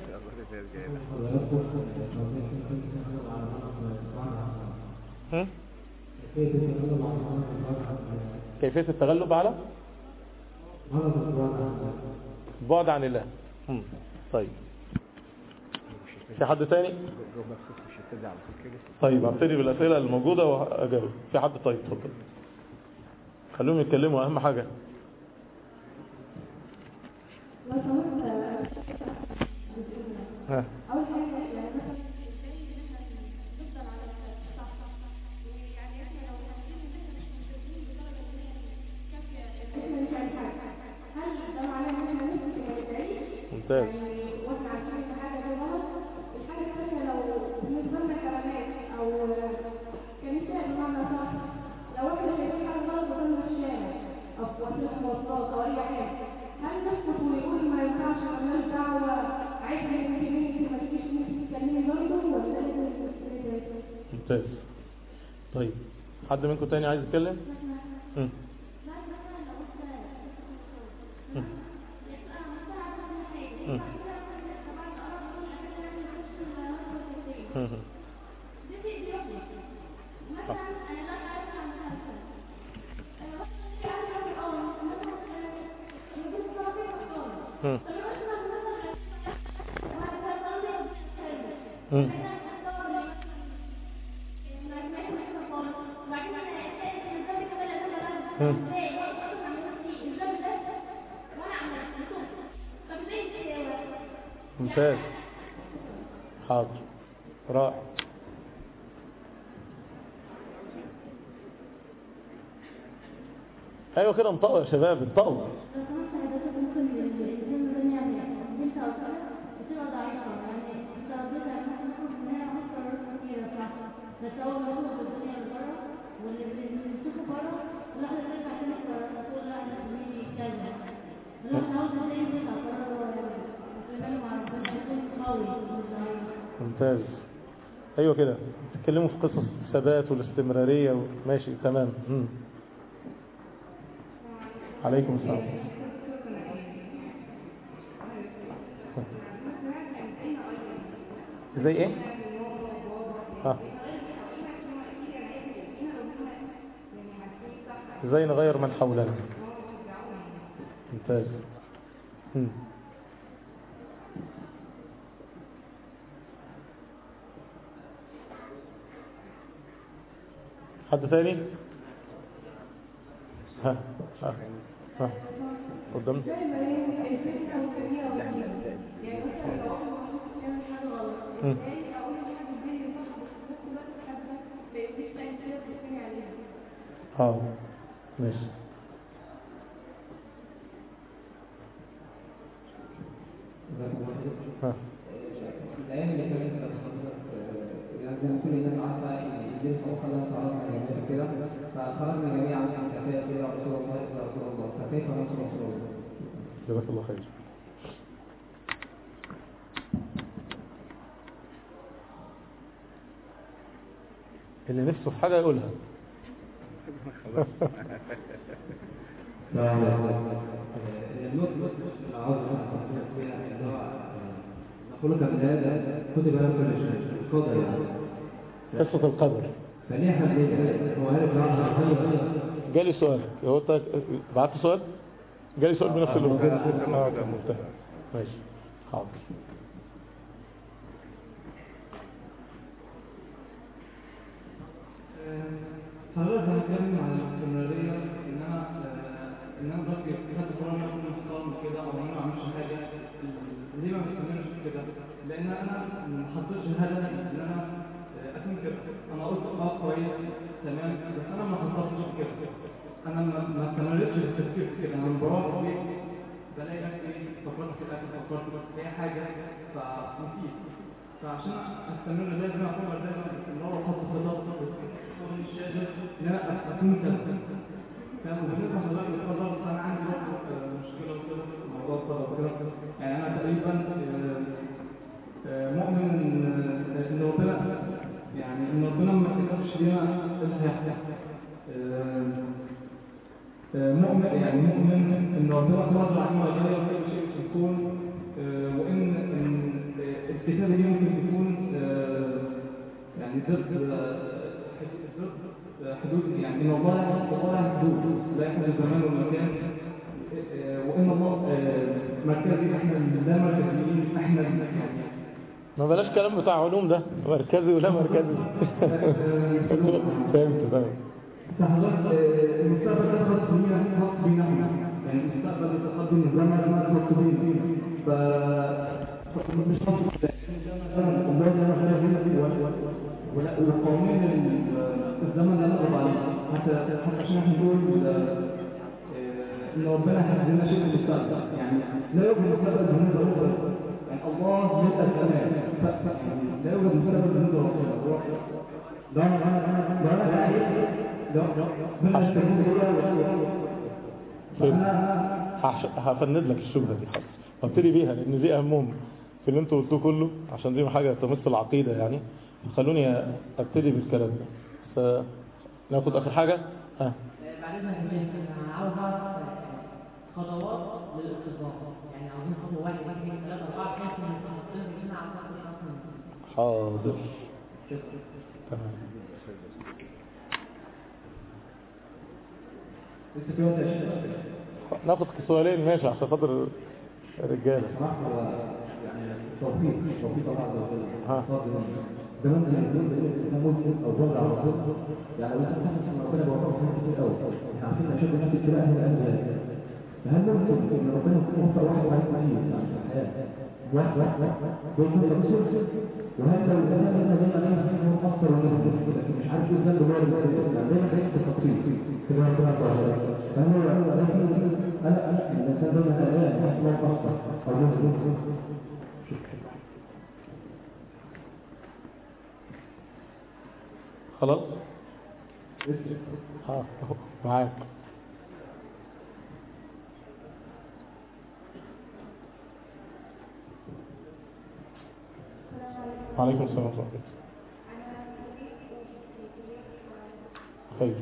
هم؟ كيفيه التغلب على بعد عن الله هم. طيب في حد تاني جو مخصوص مش هتبدا على طول كده طيب هبتدي بالاسئله الموجوده واجاوب في حد طيب اتفضل خليهم يتكلموا اهم حاجه لو سمحت ها اول حاجه يعني مثلا ازاي ان احنا نفضل على الصح ويعني احنا لو حاسين ان احنا مش مستفيدين بدرجه ان هي كافيه ان احنا نفعل حاجه هل ده معناه ان احنا نسكت وما ندعيش ممتاز يعني واحنا عارفين ان حاجه دي غلط الحاجه الثانيه لو بالنسبه لنا كبنات او كنساء بمعنى صح لو احنا شايفين حاجه غلط قدامنا في الشارع او في وسيله مواصلات او اي حاجه هل نسكت ونقول ما ينفعش مالناش دعوه عيب انك انت ما تجيش انت تتكلمي برضه ولا لازم تسكتي ممتاز طيب حد منكم تاني عايز يتكلم هم. هم. هم. هم. هم. هم. هم. هم. ممتاز حاضر رائع ايوه كده انطقوا يا شباب انطقوا لو سمحت حضرتك ممكن الإنسان مثلا يعني بنت أو طفلة بتبقى ضعيفة يعني تربيتها مثلا تكون إن هي عملت قرارات كتيرة صح بس أول ما تخرج في الدنيا اللي بره واللي بنشوفه بره الواحدة ترجع تاني قرارات تقول لا أنا زميلي كذا الواحد عاوز ازاي يطلع قرار يتكلم مع ربنا يكون قوي مش ضعيف ممتاز ايوه كده تتكلموا في قصص الثبات والاستمرارية و... ماشي تمام مم. عليكم السلام زي ايه ها ازاي نغير من حولنا ممتاز مم. حد ثاني ها ها ها قدام زي ما هي الفكرة والكبيرة والكبيرة يعني مثلا لو أنا بعمل حاجة غلط مم. ازاي أقول لحد ازاي يصح بس في نفس الوقت الحد ده ما يبقيش لاقي كده تحكمي عليها اه ماشي ها الأيام اللي فاتت يعني زي ما كل الناس عارفة إن الدين صلى الله عليه وسلم جميعا كده فخرجنا جميعا من كفاية إلى رسول الله إلى رسول الله فكيف نصر رسول الله؟ جزاك الله خير اللي نفسه في حاجة يقولها النطق عاوز نقول لك من هذا كتب له كل شيء القدر يعني قصة القدر فليه حد هو عارف العصر جالي سؤال هو انت بعت سؤال جالي سؤال بنفس اللغة اه طب مفتاح ماشي حاضر حضرتك هنتكلم عن الاستمرارية إن أنا آه، إن أنا بس خدت قرار إن أكون محترم كده أو إن أنا ما أعملش حاجة ليه ما بستمرش في كده؟ لأن أنا ما حطيتش هدف إن أنا آه، أكون كده أنا قلت أه كويس تمام بس أنا ما خططتش كده أنا ما ما استمرتش في التفكير في كده أنا لما بروح البيت بلاقي نفسي فكرت في الأكل فكرت في أي حاجة فنسيت فعشان استمر لازم اكون دايما اللي هو خط خطط شغل الشاشه ان انا اكون كده فاهم وبالنسبه لحضرتك للقدر فانا عندي برضه آه، مشكله وكده في موضوع القدر وكده يعني انا تقريبا آه، آه، مؤمن آه، ان ربنا يعني ان ربنا ما كتبش لنا ايه اللي هيحصل آه، آه، مؤمن يعني مؤمن ان ربنا قادر على انه يغير كل شيء في الكون آه، وان إن، آه، الكتابه دي ممكن تكون آه، يعني ضد آه، ضد آه، حدود يعني ان الله الله له حدود لا يحدد الزمان والمكان آه، وان الله آه، مركزي احنا لا مركزيين احنا يعني ما بلاش كلام بتاع علوم ده مركزي ولا مركزي فهمت فهمت فحضرتك آه، المستقبل ده خاص بينا خاص بينا احنا يعني المستقبل التقدم الزمن خاص بينا ف مش خاص بينا الله ده احنا هنا ولا وقوانين ال- الزمن ده نقض عليه حتى حتى عشان احنا نقول آه، ان ربنا حدد لنا شيء في المستقبل يعني لا يوجد مستقبل بالنسبه لربنا يعني الله ملء الزمان ف- ف- يعني لا يوجد مستقبل بالنسبه لربنا هو ده انا انا ده انا عايز ده من التجربه فانا هش- هفند لك الشبهة دي خالص وابتدي بيها لان دي اهمهم في اللي انتوا قلتوه كله عشان دي حاجة تمس العقيدة يعني خلوني ابتدي بالكلام ده ف- ناخد اخر حاجة ها بعدين يا شيخ انا عاوز اعرف خطوات للاتصال يعني عاوزين خطوه واحد اثنين ثلاثه اربعه خمسه من خطوتين عشان اعرف اخد خطوه حاضر تمام لسه في وقت يا شيخ ناخد سؤالين ماشي عشان خاطر الرجاله صراحة هو يعني توفيق توفيق الله عز وجل ها. فضل ده ممكن يكون ده ده مسلم او ضر على ربنا يعني لو انت بتحس ان ربنا بيوفقك في كتير قوي احنا عارفين اشد الناس ابتلاء اهل القلب فهل ممكن ان ربنا يكون موفق واحد عليك كتير يعني في الحياه واحد واحد بيكون تقصير وهذا لو الإنسان هنا دايما دايما حاسس إن هو مقصر ومذنب لكن مش عارف يذنب اللي هو اللي دايما حاسس بالتقصير كده ربنا تعالى فهو دايما أنا أنا الإنسان دايما قلقان حاسس إن هو مقصر أو مذنب خلاص اه معاك وعليكم السلام ورحمة الله خير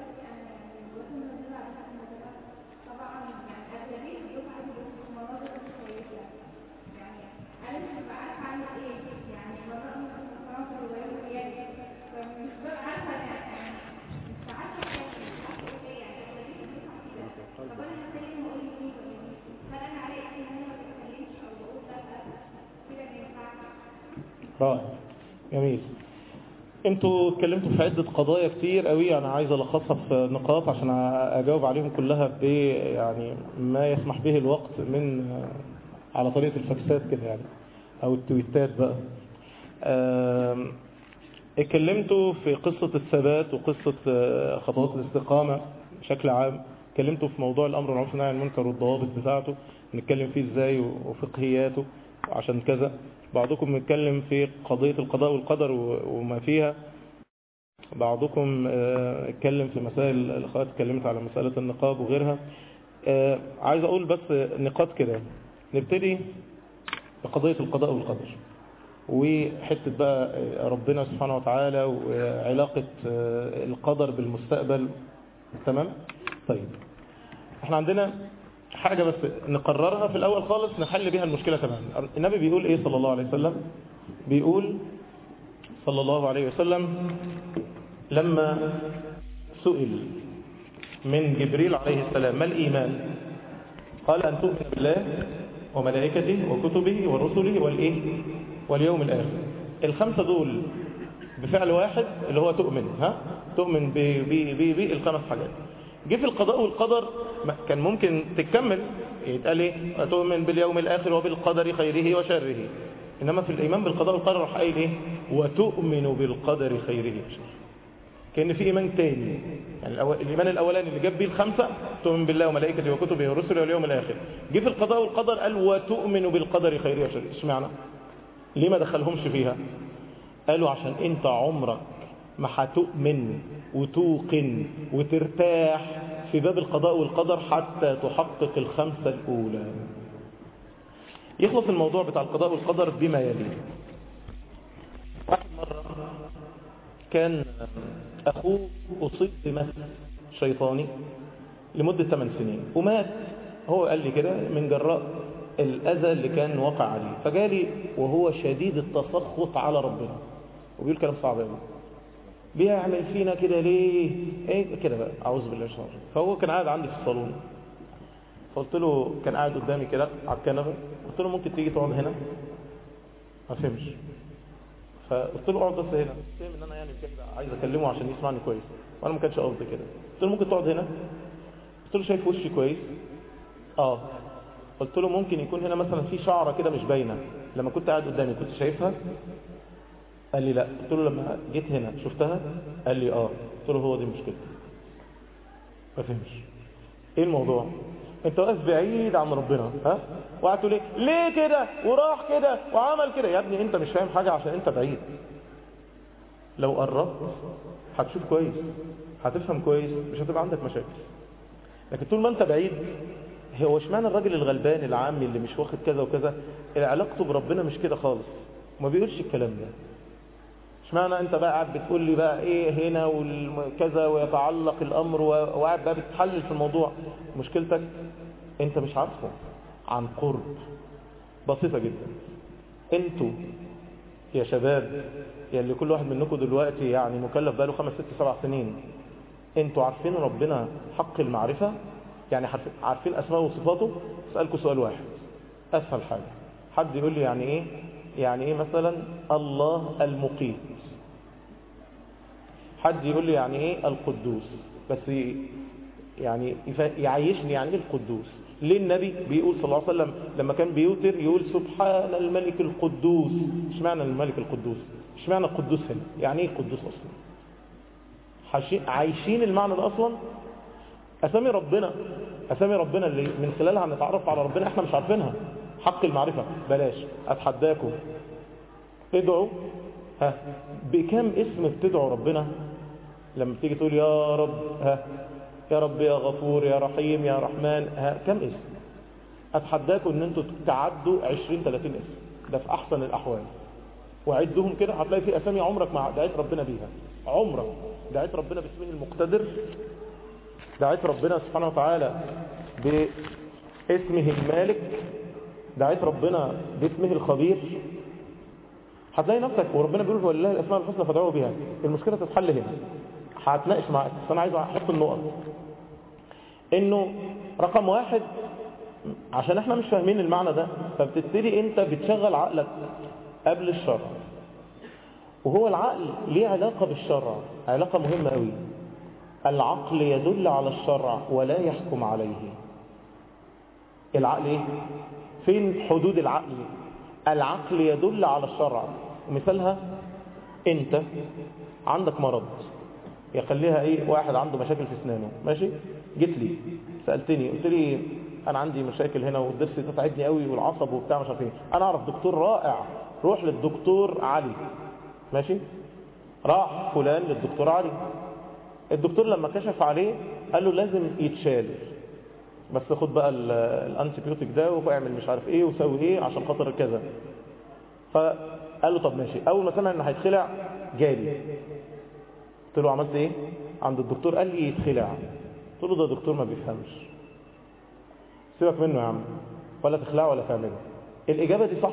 رائع جميل انتوا اتكلمتوا في عدة قضايا كتير قوي انا عايز الخصها في نقاط عشان اجاوب عليهم كلها ب يعني ما يسمح به الوقت من على طريقة الفاكسات كده يعني او التويتات بقى ام، اتكلمتوا في قصة الثبات وقصة اه، خطوات الاستقامة بشكل عام اتكلمتوا في موضوع الامر والمعروف والنهي عن المنكر والضوابط بتاعته نتكلم فيه ازاي وفقهياته عشان كذا بعضكم نتكلم في قضية القضاء والقدر و- وما فيها بعضكم آه، اتكلم في مسائل الاخوات اتكلمت على مسألة النقاب وغيرها آه، عايز اقول بس نقاط كده نبتدي بقضية القضاء والقدر وحتة بقى آه، ربنا سبحانه وتعالى وعلاقة آه، القدر بالمستقبل تمام طيب احنا عندنا حاجة بس نقررها في الأول خالص نحل بها المشكلة تماما النبي بيقول إيه صلى الله عليه وسلم بيقول صلى الله عليه وسلم لما سئل من جبريل عليه السلام ما الإيمان قال أن تؤمن بالله وملائكته وكتبه ورسله والإيه واليوم الآخر الخمسة دول بفعل واحد اللي هو تؤمن ها تؤمن ب ب ب ب الخمس حاجات جه في القضاء والقدر ما- كان ممكن تكمل يتقال ايه تؤمن باليوم الاخر وبالقدر خيره وشره انما في الايمان بالقضاء والقدر راح قايل ايه وتؤمن بالقدر خيره وشره كان في ايمان تاني يعني الأول الايمان الاولاني اللي جاب بيه الخمسه تؤمن بالله وملائكته وكتبه ورسله واليوم الاخر جه في القضاء والقدر قال وتؤمن بالقدر خيره وشره اشمعنى ليه ما دخلهمش فيها قالوا عشان انت عمرك ما هتؤمن وتوقن وترتاح في باب القضاء والقدر حتى تحقق الخمسة الأولى يخلص الموضوع بتاع القضاء والقدر بما يلي واحد مرة كان أخوه أصيب بمس شيطاني لمدة 8 سنين ومات هو قال لي كده من جراء الأذى اللي كان واقع عليه فجالي وهو شديد التسخط على ربنا وبيقول كلام صعب قوي بيعمل فينا كده ليه ايه كده بقى اعوذ بالله من الشيطان الرجيم. فهو كان قاعد عندي في الصالون فقلت له كان قاعد قدامي كده على الكنبه قلت له ممكن تيجي تقعد هنا ما فهمش فقلت له اقعد بس هنا فهم ان انا يعني كده عايز اكلمه عشان يسمعني كويس وانا ما كانش قصدي كده قلت له ممكن تقعد هنا قلت له شايف وشي كويس اه قلت له ممكن يكون هنا مثلا في شعره كده مش باينه لما كنت قاعد قدامي كنت شايفها قال لي لا قلت له لما جيت هنا شفتها قال لي اه قلت له هو دي مشكلتي ما فهمش ايه الموضوع انت واقف بعيد عن ربنا ها وقعدت تقول ايه ليه كده وراح كده وعمل كده يا ابني انت مش فاهم حاجه عشان انت بعيد لو قربت هتشوف كويس هتفهم كويس مش هتبقى عندك مشاكل لكن طول ما انت بعيد هو اشمعنى الراجل الغلبان العامي اللي مش واخد كذا وكذا علاقته بربنا مش كده خالص وما بيقولش الكلام ده اشمعنى انت بقى قاعد بتقول لي بقى ايه هنا وكذا ويتعلق الامر و- وقاعد بقى بتحلل في الموضوع مشكلتك انت مش عارفه عن قرب بسيطة جدا انتوا يا شباب يا اللي كل واحد منكم دلوقتي يعني مكلف بقاله خمس ست سبع سنين انتوا عارفين ربنا حق المعرفة يعني عارف- عارفين اسماءه وصفاته اسألكم سؤال واحد اسهل حاجة حد يقول لي يعني ايه يعني ايه مثلا الله المقيت حد يقول لي يعني ايه القدوس بس ي- يعني يف- يعيشني يعني ايه القدوس ليه النبي بيقول صلى الله عليه وسلم لما كان بيوتر يقول سبحان الملك القدوس اشمعنى الملك القدوس اشمعنى القدوس هنا يعني ايه القدوس اصلا حاشي- عايشين المعنى ده اصلا اسامي ربنا اسامي ربنا اللي من خلالها نتعرف على ربنا احنا مش عارفينها حق المعرفة بلاش اتحداكم ادعوا ها بكم اسم بتدعوا ربنا لما تيجي تقول يا رب ها يا رب يا غفور يا رحيم يا رحمن ها كم اسم اتحداكم ان انتوا تعدوا 20 30 اسم ده في احسن الاحوال وعدهم كده هتلاقي في اسامي عمرك ما دعيت ربنا بيها عمرك دعيت ربنا باسمه المقتدر دعيت ربنا سبحانه وتعالى باسمه المالك دعيت ربنا باسمه الخبير هتلاقي نفسك وربنا بيقول ولله الاسماء الحسنى فادعوه بها المشكله تتحل هنا هتناقش معاك بس انا عايز احط النقط انه رقم واحد عشان احنا مش فاهمين المعنى ده فبتبتدي انت بتشغل عقلك قبل الشرع وهو العقل ليه علاقة بالشرع علاقة مهمة قوي العقل يدل على الشرع ولا يحكم عليه العقل ايه فين حدود العقل العقل يدل على الشرع مثالها انت عندك مرض يخليها ايه واحد عنده مشاكل في اسنانه ماشي جيت لي سالتني قلت لي انا عندي مشاكل هنا والضرس تتعبني قوي والعصب وبتاع مش عارف ايه انا اعرف دكتور رائع روح للدكتور علي ماشي راح فلان للدكتور علي الدكتور لما كشف عليه قال له لازم يتشال بس خد بقى ال- الانتيبيوتيك ده واعمل مش عارف ايه وسوي ايه عشان خاطر كذا فقال له طب ماشي اول ما سمع انه هيتخلع جالي قلت له عملت ايه عند الدكتور قال لي يتخلع قلت له ده دكتور ما بيفهمش سيبك منه يا عم ولا تخلعه ولا تعمله الاجابه دي صح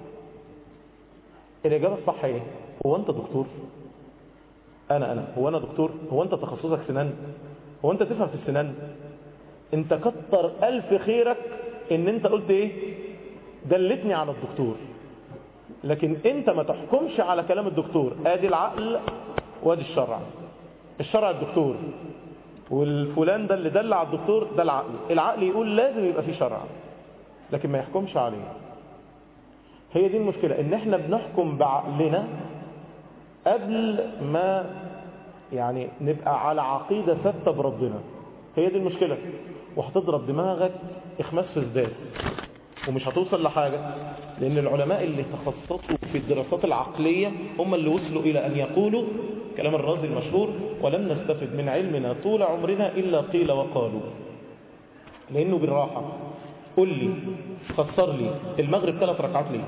الاجابه الصح ايه هو انت دكتور انا انا هو انا دكتور هو انت تخصصك سنان هو انت تفهم في السنان انت كتر الف خيرك ان انت قلت ايه دلتني على الدكتور لكن انت ما تحكمش على كلام الدكتور ادي العقل وادي الشرع الشرع الدكتور والفلان ده اللي دل على الدكتور ده العقل العقل يقول لازم يبقى فيه شرع لكن ما يحكمش عليه هي دي المشكلة ان احنا بنحكم بعقلنا قبل ما يعني نبقى على عقيدة ثابتة بربنا هي دي المشكلة وهتضرب دماغك اخماس في الذات ومش هتوصل لحاجة لأن العلماء اللي تخصصوا في الدراسات العقلية هم اللي وصلوا إلى أن يقولوا كلام الرازي المشهور ولم نستفد من علمنا طول عمرنا إلا قيل وقالوا لأنه بالراحة قل لي فسر لي المغرب ثلاث ركعات ليه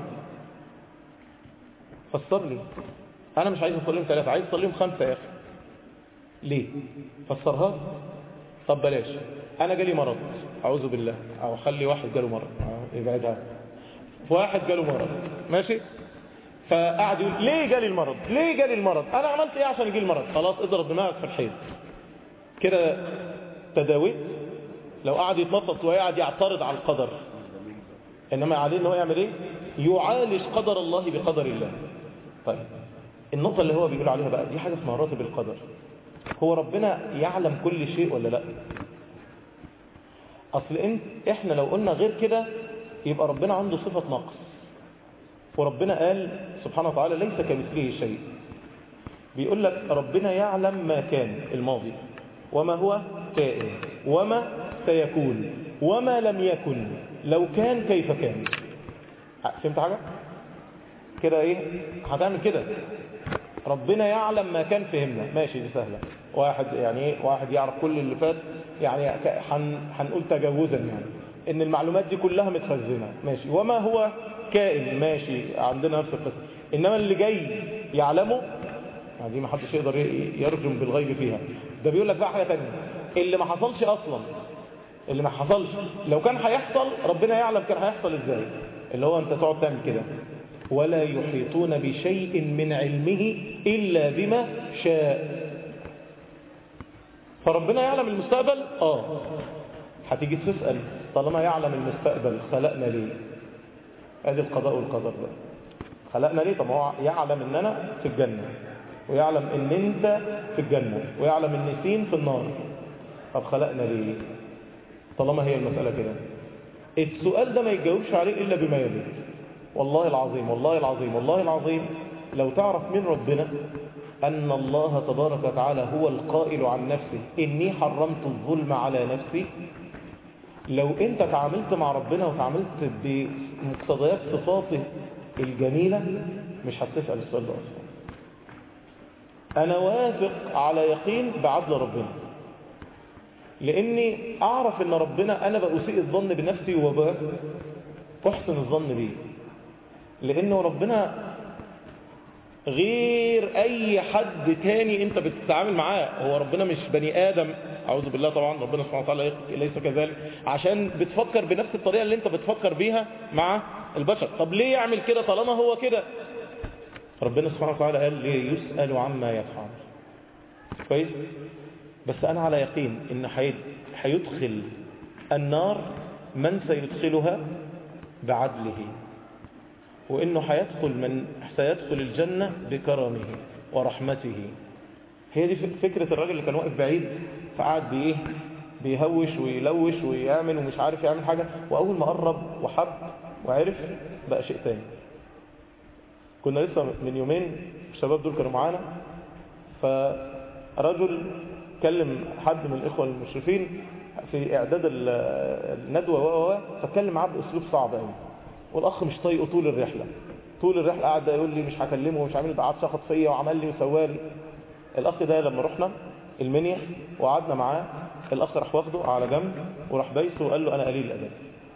فسر لي أنا مش عايز أصليهم ثلاثة عايز أصليهم خمسة يا أخي ليه فسرها طب بلاش أنا جالي مرض أعوذ بالله أو خلي واحد جاله مرض أه، يبعدها واحد جاله مرض ماشي فقعد يقول ليه جالي المرض ليه جالي المرض انا عملت ايه عشان يجي المرض خلاص اضرب دماغك في الحيط كده تداويت لو قعد يتنطط ويقعد يعترض على القدر انما عليه ان هو يعمل ايه يعالج قدر الله بقدر الله طيب النقطة اللي هو بيقول عليها بقى دي حاجة اسمها راتب القدر هو ربنا يعلم كل شيء ولا لا اصل انت احنا لو قلنا غير كده يبقى ربنا عنده صفة نقص وربنا قال سبحانه وتعالى ليس كمثله شيء بيقول لك ربنا يعلم ما كان الماضي وما هو كائن وما سيكون وما لم يكن لو كان كيف كان فهمت حاجة كده ايه هتعمل كده ربنا يعلم ما كان فهمنا ماشي دي سهلة واحد يعني ايه واحد يعرف كل اللي فات يعني هن هنقول تجاوزا يعني ان المعلومات دي كلها متخزنة ماشي وما هو كائن ماشي عندنا نفس القصة انما اللي جاي يعلمه يعني دي ما حدش يقدر يرجم بالغيب فيها ده بيقول لك بقى حاجة تانية اللي ما حصلش اصلا اللي ما حصلش لو كان هيحصل ربنا يعلم كان هيحصل ازاي اللي هو انت تقعد تعمل كده ولا يحيطون بشيء من علمه إلا بما شاء فربنا يعلم المستقبل آه هتيجي تسأل طالما يعلم المستقبل خلقنا ليه ادي القضاء والقدر ده خلقنا ليه طب هو يعلم ان انا في الجنة ويعلم ان انت في الجنة ويعلم ان سين في النار طب خلقنا ليه طالما هي المسألة كده السؤال ده ما يتجاوبش عليه إلا بما يلي والله العظيم والله العظيم والله العظيم لو تعرف من ربنا أن الله تبارك وتعالى هو القائل عن نفسه إني حرمت الظلم على نفسي لو أنت تعاملت مع ربنا وتعاملت بمقتضيات صفاته الجميلة مش هتسأل السؤال ده أصلا أنا واثق على يقين بعدل ربنا لأني أعرف أن ربنا أنا بأسيء الظن بنفسي وبحسن الظن بيه لأنه ربنا غير أي حد تاني أنت بتتعامل معاه هو ربنا مش بني آدم أعوذ بالله طبعا ربنا سبحانه وتعالى ليس كذلك عشان بتفكر بنفس الطريقة اللي أنت بتفكر بيها مع البشر طب ليه يعمل كده طالما هو كده ربنا سبحانه وتعالى قال ليه يسأل عما يفعل كويس بس أنا على يقين إن هيدخل النار من سيدخلها بعدله وإنه هيدخل من سيدخل الجنة بكرمه ورحمته هي دي فكرة الراجل اللي كان واقف بعيد فقعد بإيه بيهوش ويلوش ويعمل ومش عارف يعمل حاجة وأول ما قرب وحب وعرف بقى شيء تاني كنا لسه من يومين الشباب دول كانوا معانا فرجل كلم حد من الإخوة المشرفين في إعداد الندوة و فاتكلم معاه بأسلوب صعب قوي والأخ مش طايقه طول الرحلة طول الرحلة قعد يقول لي مش هكلمه ومش عامل ده قعد شخط فيا وعمل لي وسوالي الأخ ده لما رحنا المنيا وقعدنا معاه الأخ راح واخده على جنب وراح بايسه وقال له أنا قليل الأدب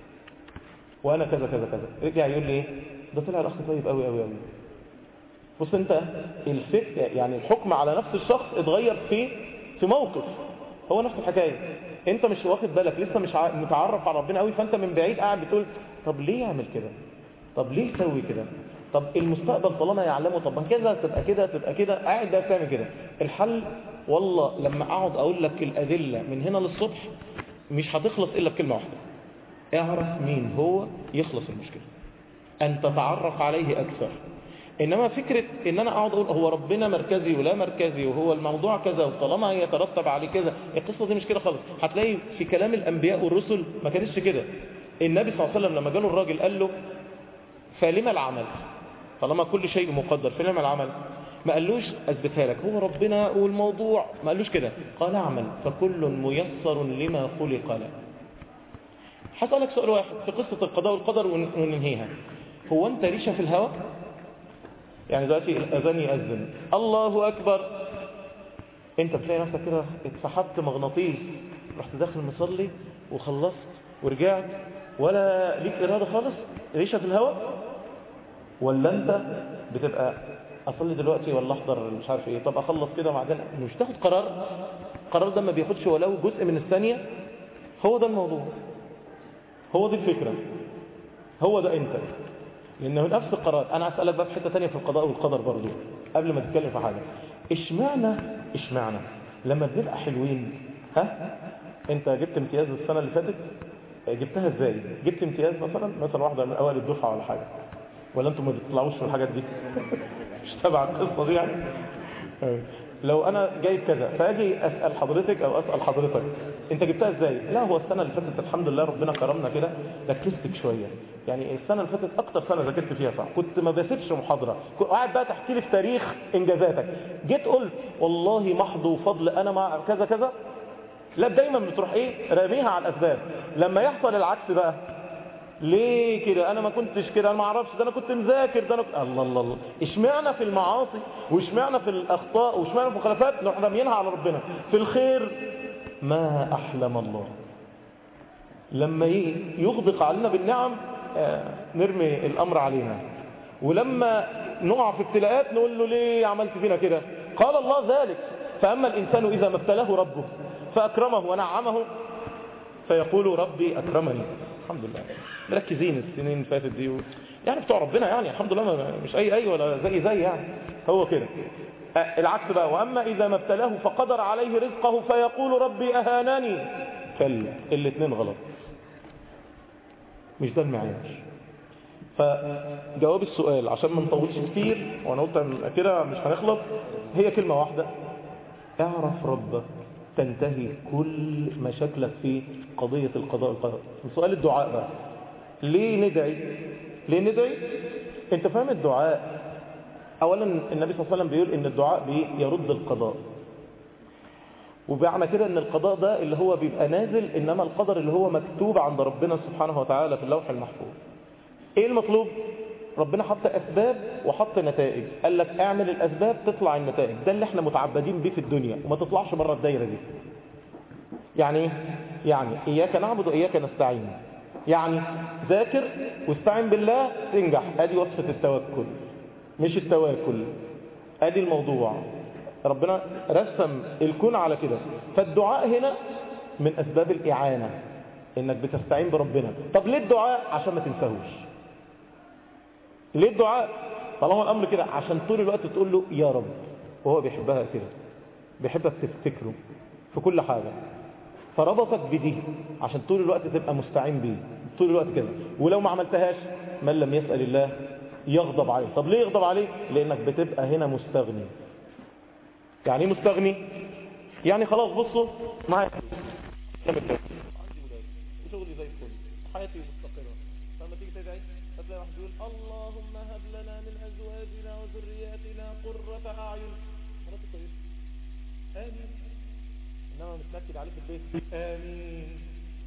وأنا كذا كذا كذا رجع يقول لي ايه ده طلع الأخ طيب قوي قوي قوي بص انت الفك يعني الحكم على نفس الشخص اتغير في في موقف هو نفس الحكاية انت مش واخد بالك لسه مش متعرف على ربنا قوي فانت من بعيد قاعد بتقول طب ليه يعمل كده طب ليه يسوي كده طب المستقبل طالما يعلمه طب ما كده تبقى كده تبقى كده قاعد ده تعمل كده الحل والله لما اقعد اقول لك الادله من هنا للصبح مش هتخلص الا بكلمه واحده اعرف مين هو يخلص المشكله ان تتعرف عليه اكثر انما فكرة ان انا اقعد اقول هو ربنا مركزي ولا مركزي وهو الموضوع كذا وطالما يترتب عليه كذا القصة دي مش كده خالص هتلاقي في كلام الانبياء والرسل ما كانتش كده النبي صلى الله عليه وسلم لما جاله الراجل قال له فلما العمل طالما كل شيء مقدر فلما العمل ما قالوش اثبتها لك هو ربنا والموضوع ما قالوش كده قال اعمل فكل ميسر لما خلق له هسألك سؤال واحد في قصة القضاء والقدر وننهيها هو انت ريشة في الهواء يعني دلوقتي الأذان يأذن الله أكبر انت بتلاقي نفسك كده اتسحبت مغناطيس رحت داخل مصلي وخلصت ورجعت ولا ليك إرادة خالص ريشة في الهواء ولا انت بتبقى أصلي دلوقتي ولا أحضر مش عارف ايه طب أخلص كده وبعدين مش تاخد قرار القرار ده ما بياخدش ولو جزء من الثانية هو ده الموضوع هو دي الفكرة هو ده انت لأنه نفس القرار أنا أسألك بقى في حتة تانية في القضاء والقدر برضو قبل ما تتكلم في حاجة اشمعنى اشمعنى لما بنبقى حلوين ها انت جبت امتياز السنة اللي فاتت جبتها ازاي جبت امتياز مثلا مثلا واحدة من اوائل الدفعة ولا حاجة ولا انتم ما بتطلعوش في الحاجات دي مش تبع القصة دي يعني لو انا جايب كذا فاجي اسال حضرتك او اسال حضرتك انت جبتها ازاي لا هو السنه اللي فاتت الحمد لله ربنا كرمنا كده ركزت شويه يعني السنه اللي فاتت اكتر سنه ذاكرت فيها صح كنت ما بسيبش محاضره كنت قاعد بقى تحكي لي في تاريخ انجازاتك جيت قلت والله محض وفضل انا مع كذا كذا لا دايما بتروح ايه راميها على الاسباب لما يحصل العكس بقى ليه كده انا ما كنتش كده انا ما اعرفش ده انا كنت مذاكر ده انا كنت... الله الله الله اشمعنى في المعاصي واشمعنى في الاخطاء واشمعنى في المخالفات نروح راميينها على ربنا في الخير ما احلم الله لما يغدق علينا بالنعم آه نرمي الامر علينا ولما نقع في ابتلاءات نقول له ليه عملت فينا كده قال الله ذلك فاما الانسان اذا ما ابتلاه ربه فاكرمه ونعمه فيقول ربي اكرمني الحمد لله مركزين السنين اللي فاتت دي و... يعني بتوع ربنا يعني الحمد لله مش اي اي ولا زي زي يعني هو كده العكس بقى واما اذا ما ابتلاه فقدر عليه رزقه فيقول ربي اهانني كلا الاثنين غلط مش ده المعيار فجواب السؤال عشان ما نطولش كتير وانا قلت كده مش هنخلص هي كلمة واحدة اعرف ربك تنتهي كل مشاكلك في قضية القضاء والقدر سؤال الدعاء بقى ليه ندعي ليه ندعي انت فاهم الدعاء اولا النبي صلى الله عليه وسلم بيقول ان الدعاء بيرد القضاء وبمعنى كده ان القضاء ده اللي هو بيبقى نازل انما القدر اللي هو مكتوب عند ربنا سبحانه وتعالى في اللوح المحفوظ ايه المطلوب ربنا حط اسباب وحط نتائج قال لك اعمل الاسباب تطلع النتائج ده اللي احنا متعبدين بيه في الدنيا وما تطلعش بره الدايره دي يعني ايه يعني اياك نعبد واياك نستعين يعني ذاكر واستعين بالله تنجح ادي وصفه التوكل مش التواكل ادي الموضوع ربنا رسم الكون على كده فالدعاء هنا من اسباب الاعانه انك بتستعين بربنا طب ليه الدعاء عشان ما تنساهوش ليه الدعاء طالما الامر كده عشان طول الوقت تقول له يا رب وهو بيحبها كده بيحبك تفتكره في كل حاجه فربطك بدي عشان طول الوقت تبقى مستعين بيه طول الوقت كده ولو ما عملتهاش من لم يسأل الله يغضب عليه طب ليه يغضب عليه لانك بتبقى هنا مستغني يعني ايه مستغني يعني خلاص بصوا معايا عندي ولاده وشغلي زي الفل حياتي مستقره فلما تيجي تدعي هتلاقي واحد يقول اللهم هب لنا من ازواجنا وذرياتنا قرة اعين مراتي كويسه امين انما متنكد عليه في البيت امين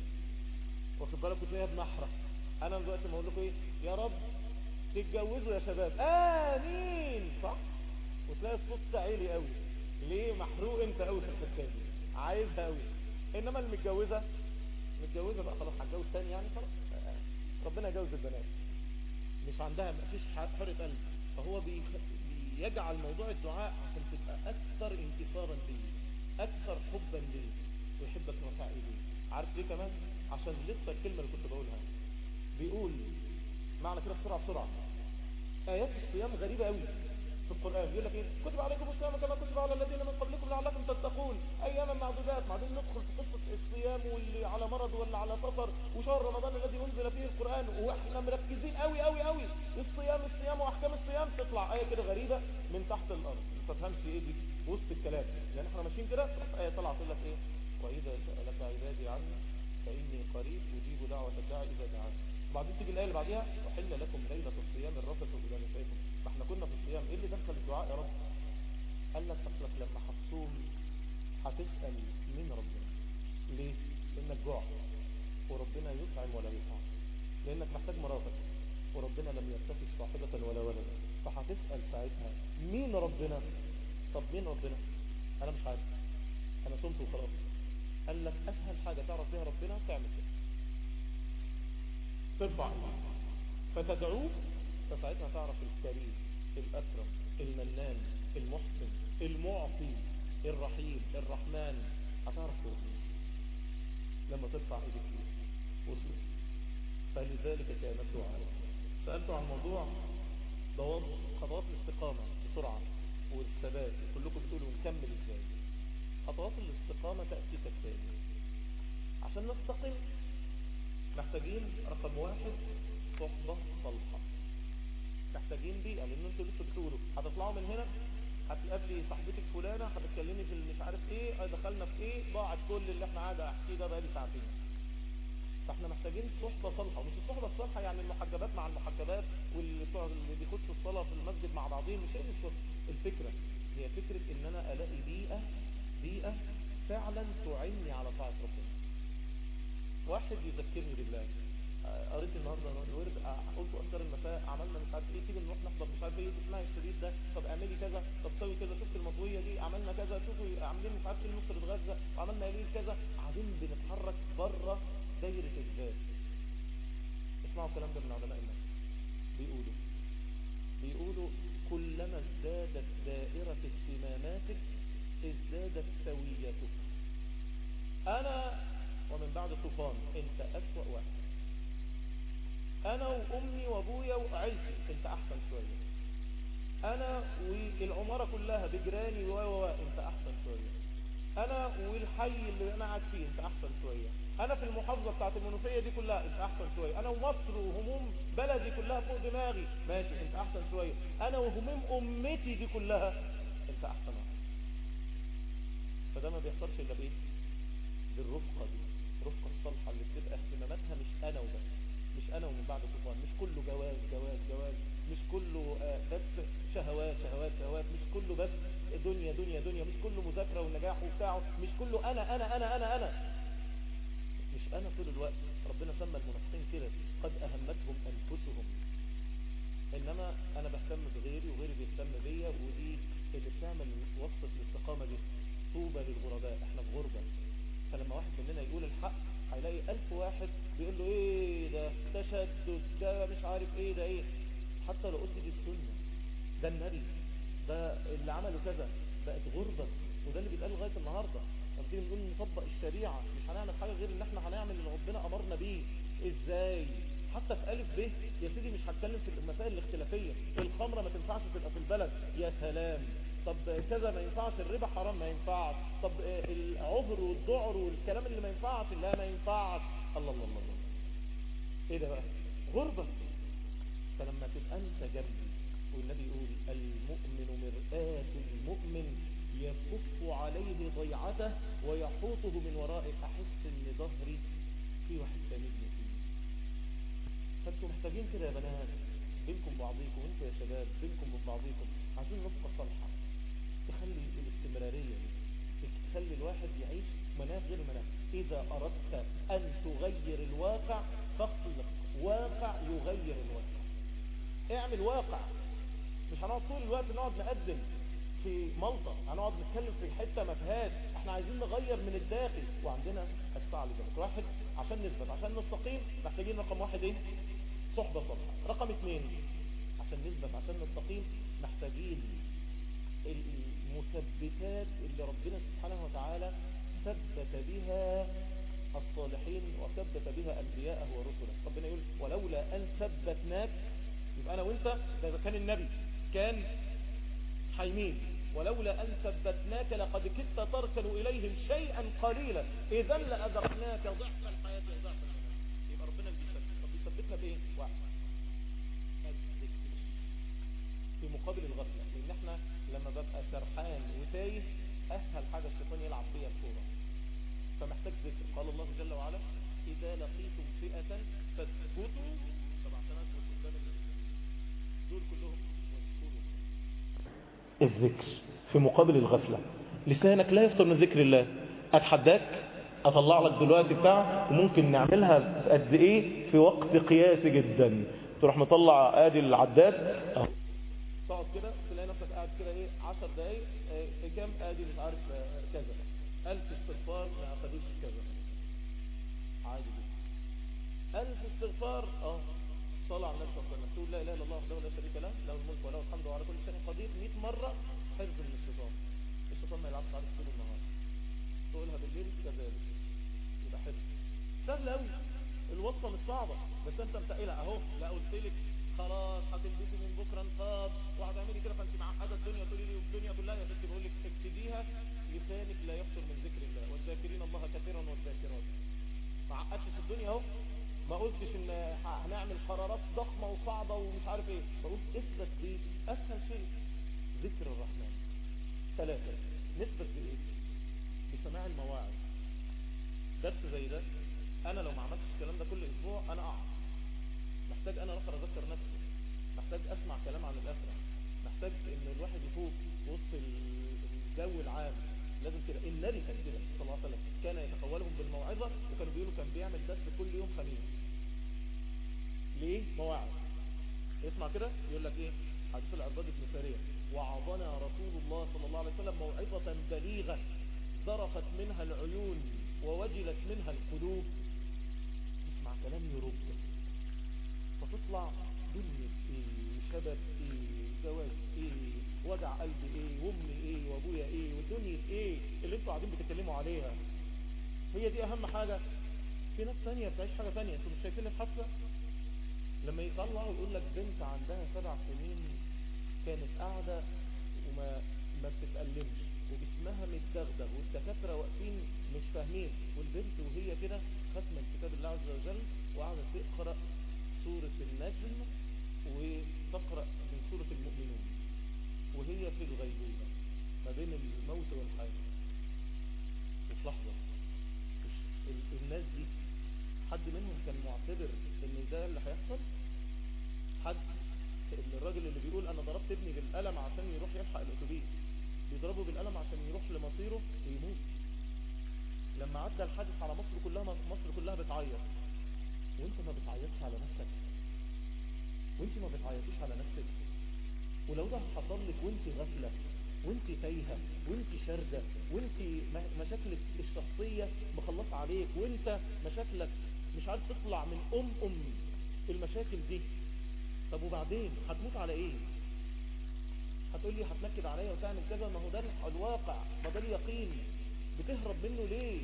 واخد بالك وتلاقيها بنحرة انا دلوقتي ما اقول لكم ايه يا رب تتجوزوا يا شباب امين صح وتلاقي الصوت عالي قوي ليه محروق انت قوي في الحته دي عايزها قوي انما المتجوزه متجوزه بقى خلاص هتجوز تاني يعني خلاص ربنا يجوز البنات مش عندها ما فيش حرة قلب فهو بيخ- بيجعل موضوع الدعاء عشان تبقى اكثر انتصارا ليه اكثر حبا ليه ويحبك رفع ايديه عارف ليه كمان عشان لسه الكلمه اللي كنت بقولها بيقول معنى كده بسرعه بسرعه ايات الصيام غريبه قوي في القرآن يقول لك ايه كتب عليكم الصيام كما كتب على الذين من قبلكم لعلكم تتقون اياما معدودات بعدين ندخل في قصة الصيام واللي على مرض ولا على سفر وشهر رمضان الذي انزل فيه القرآن واحنا مركزين قوي قوي قوي الصيام الصيام واحكام الصيام تطلع ايه كده غريبة من تحت الارض ما تفهمش ايه دي وسط الكلام لان احنا ماشيين كده تروح ايه طلعت تقول لك ايه واذا سألك عبادي عني فاني قريب اجيب دعوة الداعي اذا دعاني وبعدين تيجي الايه اللي بعديها احل لكم ليله الصيام الرفث الى نسائكم ما احنا كنا في الصيام ايه اللي دخل الدعاء يا رب قال لك اصلك لما هتصوم هتسال مين ربنا ليه لانك جوع وربنا يطعم ولا يطعم لانك محتاج مرافق وربنا لم يتخذ صاحبة ولا ولدا فهتسأل ساعتها مين ربنا طب مين ربنا انا مش عارف انا صمت وخلاص قال لك اسهل حاجة تعرف بيها ربنا تعمل كده ترفع ايديك فتدعوه فساعتها تعرف الكريم الأكرم المنان المحسن المعطي الرحيم الرحمن هتعرف توصل لما ترفع ايديك فيه وصل فلذلك كان الدعاء سألت عن موضوع ضوابط خطوات الاستقامة بسرعة والثبات كلكم بتقولوا نكمل ازاي خطوات الاستقامة تأتي كالتالي عشان نستقيم محتاجين رقم واحد صحبة صالحة محتاجين بيئة لان انتوا لسه بتقولوا هتطلعوا من هنا هتقابلي صاحبتك فلانة هتتكلمي في مش عارف ايه دخلنا في ايه ضاعت كل اللي احنا قاعد احكيه ده بقالي ساعتين فاحنا محتاجين صحبة صالحة ومش الصحبة الصالحة يعني المحجبات مع المحجبات واللي بتوع- اللي بيخشوا الصلاة في المسجد مع بعضهم مش هي دي الصحبة. الفكرة هي فكرة ان انا الاقي بيئة بيئة فعلا تعني على طاعة ربنا واحد يذكرني بالله آه، قريت النهارده الورد آه، قلت اذكار المساء عملنا مش عارف ايه تيجي نروح نحضر مش عارف ايه اسمها الشريط ده طب اعملي كذا طب سوي كذا شفت المطويه دي عملنا كذا شوفوا عاملين مش عارف ايه نصر غزه وعملنا ايه كذا قاعدين بنتحرك بره دايره الذات اسمعوا الكلام ده من علماء النفس بيقولوا بيقولوا كلما ازدادت دائره اهتماماتك ازدادت سويتك انا ومن بعد طوفان انت اسوأ واحد انا وامي وابويا وعيلتي انت احسن شوية انا والعمارة كلها بجيراني و و و انت احسن شوية انا والحي اللي انا قاعد فيه انت احسن شوية انا في المحافظة بتاعت المنوفية دي كلها انت احسن شوية انا ومصر وهموم بلدي كلها فوق دماغي ماشي انت احسن شوية انا وهموم امتي دي كلها انت احسن واحد فده ما بيحصلش الا بايه بالرفقه دي الرفقه الصالحه اللي بتبقى اهتماماتها مش انا وبس مش انا ومن بعد طوفان مش كله جواز جواز جواز مش كله آه، بس شهوات شهوات شهوات مش كله بس دنيا دنيا دنيا مش كله مذاكره والنجاح وبتاعه مش كله انا انا انا انا انا مش انا طول الوقت ربنا سمى المنافقين كده قد اهمتهم انفسهم انما انا بهتم بغيري وغيري بيهتم بيا ودي اللي بتعمل وصفه الاستقامه دي طوبى للغرباء احنا في غربه فلما واحد مننا يقول الحق هيلاقي ألف واحد بيقول له ايه ده تشدد ده مش عارف ايه ده ايه حتى لو قلت دي السنه ده النبي ده اللي عمله كذا بقت غربه وده اللي بيتقال لغايه النهارده لما تيجي نقول نطبق الشريعه مش هنعمل حاجه غير ان احنا هنعمل اللي ربنا امرنا بيه ازاي حتى في ألف ب يا سيدي مش هتكلم في المسائل الاختلافية الخمرة ما تنفعش تبقى في البلد يا سلام طب كذا ما ينفعش الربا حرام ما ينفعش طب العذر والذعر والكلام اللي ما ينفعش لا ما ينفعش الله الله الله, الله. ايه ده بقى غربة فلما تبقى انت جنبي والنبي يقول المؤمن مرآة المؤمن يكف عليه ضيعته ويحوطه من ورائه احس ان ظهري في واحد ساندني فيه فانتوا محتاجين كده يا بنات بينكم بعضيكم انتوا يا شباب بينكم من بعضيكم عايزين رفقة صالحة تخلي الاستمرارية دي تخلي الواحد يعيش مناخ غير مناخ إذا أردت أن تغير الواقع فاخلق واقع يغير الواقع اعمل واقع مش هنقعد طول الوقت نقعد نقدم في ملطة هنقعد نتكلم في حتة ما فيهاش احنا عايزين نغير من الداخل وعندنا الساعة لذلك واحد عشان نثبت عشان نستقيم محتاجين رقم واحد ايه صحبة صالحة رقم اثنين عشان نثبت عشان نستقيم محتاجين المثبتات اللي ربنا سبحانه وتعالى ثبت بها الصالحين وثبت بها أنبياءه ورسله ربنا يقول ولولا أن ثبتناك يبقى أنا وإنت ده إذا كان النبي كان حيمين ولولا أن ثبتناك لقد كدت تركن إليهم شيئا قليلا إذا لأذقناك ضعف الحياة وضعف الممات يبقى ربنا اللي بيثبت طب بيثبتنا بإيه؟ واحد الذكر في مقابل الغفلة لأن احنا لما ببقى سرحان وتايه أسهل حاجة الشيطان يلعب فيها الكورة فمحتاج ذكر قال الله جل وعلا إذا لقيتم فئة فاثبتوا طبعا عشان أثبت قدام دول كلهم واذكروا الذكر في مقابل الغفلة لسانك لا يفطر من ذكر الله أتحداك أطلع لك دلوقتي بتاع وممكن نعملها قد إيه في وقت قياسي جدا تروح مطلع آدي العداد أهو. تقعد كده تلاقي نفسك قاعد كده ايه 10 دقايق في كام ادي مش عارف كذا ألف استغفار ما أخدوش كذا عادي جدا ألف استغفار اه صلى على النبي صلى الله عليه وسلم تقول لا اله الا الله وحده لا شريك له له الملك وله الحمد وعلى كل شيء قدير 100 مره حفظ من الشيطان الشيطان ما يلعبش عليك طول النهار تقولها بالليل كذلك يبقى حفظ سهل قوي الوصفه مش صعبه بس انت متقلها اهو لا قلت لك خلاص هتلبسي من بكره نقاب وهتعملي كده فانت معقده الدنيا تقولي لي الدنيا كلها يا ستي بقول لك ابتديها لسانك لا يفتر من ذكر الله والذاكرين الله كثيرا والذاكرات ما عقدتش في الدنيا اهو ما قلتش ان هنعمل قرارات ضخمة وصعبة ومش عارف ايه بقول اثبت دي اسهل شيء ذكر الرحمن ثلاثة نثبت بايه بسماع المواعظ درس زي ده انا لو ما عملتش الكلام ده كل اسبوع انا اقع محتاج انا اخر اذكر نفسي محتاج اسمع كلام عن الاخرة محتاج ان الواحد يفوق وسط الجو العام لازم كده النبي كان كده صلى الله عليه وسلم كان يتقولهم بالموعظة وكانوا بيقولوا كان بيعمل درس كل يوم خميس ليه مواعظ اسمع كده يقول لك ايه حديث العباد بن سارية وعظنا رسول الله صلى الله عليه وسلم موعظة بليغة ذرفت منها العيون ووجلت منها القلوب تسمع كلام يرد فتطلع دنيا ايه شباب ايه جواز ايه وجع قلبي ايه وامي ايه وابويا ايه والدنيا ايه اللي انتوا قاعدين بتتكلموا عليها هي دي اهم حاجة في ناس تانية بتعيش حاجة تانية انتوا مش شايفين الحادثة لما يطلعوا يقول لك بنت عندها سبع سنين كانت قاعدة وما ما بتتألمش وجسمها متدغدغ والدكاترة واقفين مش فاهمين والبنت وهي كده ختمة كتاب الله عز وجل وقاعدة تقرأ سورة النجم وتقرأ من سورة المؤمنون وهي في الغيبوبة ما بين الموت والحياة لحظة ال- الناس دي حد منهم كان معتبر ان ده اللي هيحصل حد الراجل اللي بيقول انا ضربت ابني بالقلم عشان يروح يلحق الاتوبيس بيضربه بالقلم عشان يروح لمصيره ويموت لما عدى الحادث على مصر كلها مصر كلها بتعيط وانت ما بتعيطش على نفسك وانت ما بتعيطيش على نفسك ولو ده حصل لك وانت غافلة وانت تايهة وانت شاردة وانت م- مشاكلك الشخصية مخلصة عليك وانت مشاكلك مش عارف تطلع من ام ام المشاكل دي طب وبعدين هتموت على ايه هتقول لي هتنكد عليا وتعمل كذا ما هو ده الواقع ما ده اليقين بتهرب منه ليه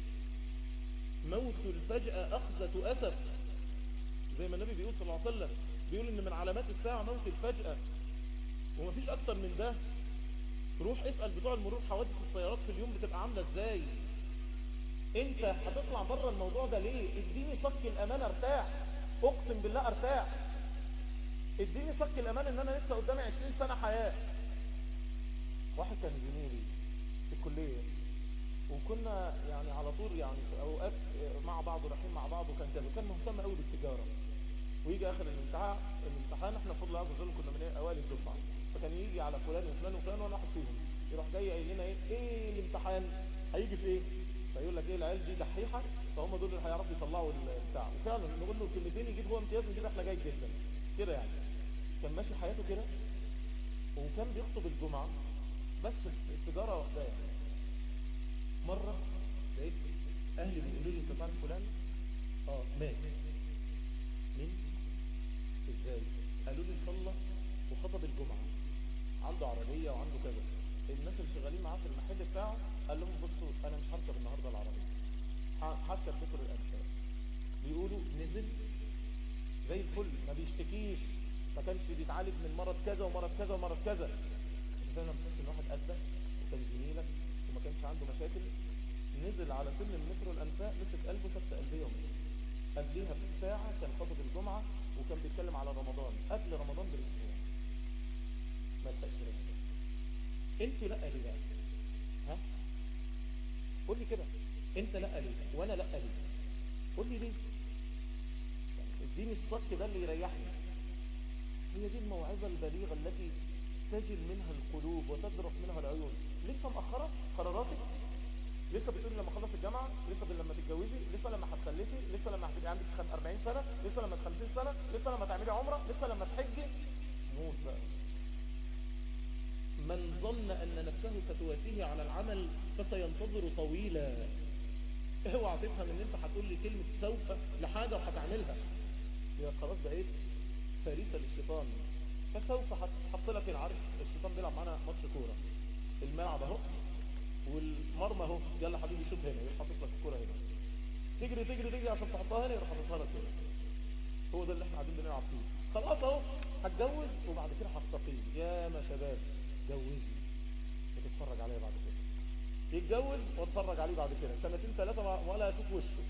موت الفجأة أخذة أسف زي ما النبي بيقول صلى الله عليه وسلم بيقول ان من علامات الساعة موت الفجأة ومفيش اكتر من ده روح اسأل بتوع المرور حوادث السيارات في اليوم بتبقى عاملة ازاي انت هتطلع بره الموضوع ده ليه اديني صك الامان ارتاح اقسم بالله ارتاح اديني صك الامان ان انا لسه قدامي 20 سنة حياة واحد كان زميلي في الكلية وكنا يعني على طول يعني في اوقات مع بعض ورايحين مع بعض وكان كذا كان مهتم قوي بالتجارة ويجي اخر الامتحان الامتحان احنا بفضل الله عز وجل كنا من اوائل الدفعه فكان يجي على فلان وفلان وفلان وانا واحد فيهم يروح جاي قايل لنا ايه ايه الامتحان هيجي في ايه فيقول لك ايه العيال دي دحيحه فهم دول اللي هيعرفوا يطلعوا البتاع وفعلا نقول له كلمتين يجيب هو امتياز نجيب احنا جيد جدا كده يعني كان ماشي حياته كده وكان بيخطب الجمعه بس التجاره واخداه يعني مره لقيت اهلي بيقولوا لي انت تعرف فلان اه مات مين ازاي قالوا لي صلى وخطب الجمعة عنده عربية وعنده كذا الناس اللي شغالين معاه في المحل بتاعه قال لهم بصوا انا مش هركب النهاردة العربية ه- هركب بكر الانفاق بيقولوا نزل زي الفل ما بيشتكيش ما كانش بيتعالج من مرض كذا ومرض كذا ومرض كذا انت فاهم لما تحس ان واحد قدك وكان زميلك وما كانش عنده مشاكل نزل على سلم مترو الانفاق مسك قلبه سبت قلبيه ومشي قبليها بساعة كان خطب الجمعة وكان بيتكلم على رمضان قبل رمضان بالاسبوع ما تلاقيش رمضان انت لا ليه بقى ها قول لي كده انت لا ليه وانا لا ليه قول لي ليه يعني اديني الصك ده اللي يريحني هي دي الموعظة البليغة التي تجل منها القلوب وتذرف منها العيون لسه مأخرة قراراتك لسه بتقولي لما اخلص الجامعة لسه لما تتجوزي لسه لما هتخلفي لسه لما هتبقي عندك خم- 40 سنة لسه لما 50 سنة لسه لما تعملي عمرة لسه لما تحجي موت بقى من ظن ان نفسه ستواسيه على العمل فسينتظر طويلا اوعى تفهم ان انت هتقول لي كلمة سوف لحاجة وهتعملها يبقى خلاص بقيت فريسة للشيطان فسوف هتحط لك العارف الشيطان بيلعب معانا ماتش كورة الملعب اهو والمرمى اهو يلا حبيبي شوف هنا يروح حاطط لك الكوره هنا تجري تجري تجري عشان تحطها هنا يروح حاططها لك هنا هو ده اللي احنا قاعدين بنلعب فيه خلاص اهو هتجوز وبعد كده هستقيم يا ما شباب جوزي وتتفرج عليا بعد كده يتجوز واتفرج عليه بعد كده سنتين ثلاثه ما- ولا اشوف وشه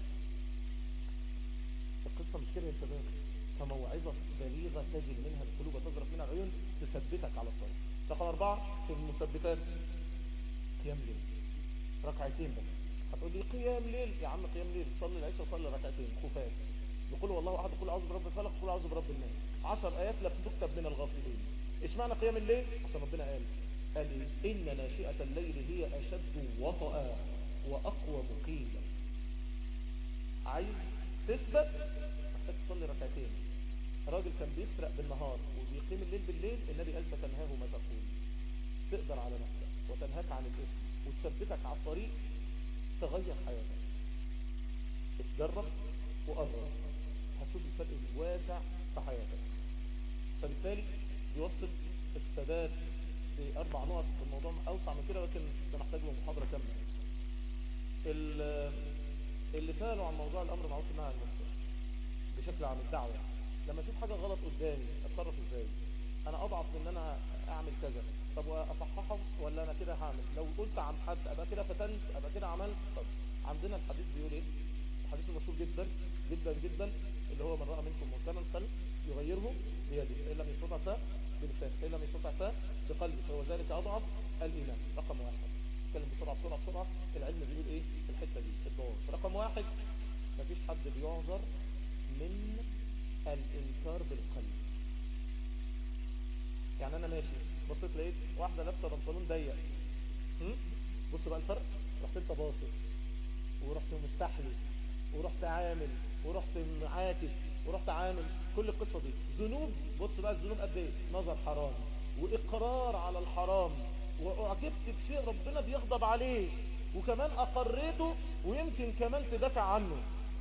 القصه مش كده يا شباب فموعظه بليغه تجل منها القلوب وتظرف منها العيون تثبتك على الطريق رقم اربعه في المثبتات قيام ليل ركعتين بس هتقول لي قيام ليل يا عم قيام ليل صلي العشاء وصلي ركعتين خفاف بقول والله احد قول اعوذ برب الفلق قول اعوذ برب الناس 10 ايات لا تكتب من الغافلين اشمعنى قيام الليل عشان ربنا قال قال إيه؟ ان ناشئه الليل هي اشد وطئا واقوى قيلا عايز تثبت محتاج تصلي ركعتين راجل كان بيسرق بالنهار وبيقيم الليل بالليل النبي قال فتنهاه ما تقول تقدر على نفسك وتنهاك عن الإثم وتثبتك على الطريق تغير حياتك اتجرب وقرب هتشوف الفرق الواسع في حياتك فبالتالي بيوصل السداد بأربع نقط الموضوع أوسع من كده لكن ده محتاج له محاضرة كاملة ال- اللي سألوا عن موضوع الأمر معروف والنهي عن المنكر بشكل عام الدعوة يعني. لما اشوف حاجة غلط قدامي اتصرف ازاي انا اضعف من ان انا اعمل كذا طب واصححه ولا انا كده هعمل لو قلت عن حد ابقى كده فتنت ابقى كده عملت طب عندنا الحديث بيقول ايه الحديث المشهور جدا جدا جدا اللي هو من راى منكم منكرا فل يغيره بيده فان لم يستطع فبلسانه فان لم يستطع فبقلبه فهو ذلك اضعف الايمان رقم واحد اتكلم بسرعة بسرعة بسرعة العلم بيقول ايه في الحتة دي الضوابط رقم واحد مفيش حد بيعذر من الانكار بالقلب يعني انا ماشي بصيت لقيت واحدة لابسة بنطلون ضيق هم؟ بص بقى الفرق رحت انت باصص ورحت مستحلي ورحت عامل ورحت عاكس ورحت عامل كل القصة دي ذنوب بص بقى الذنوب قد ايه نظر حرام واقرار على الحرام واعجبت بشيء ربنا بيغضب عليه وكمان اقريته ويمكن كمان تدافع عنه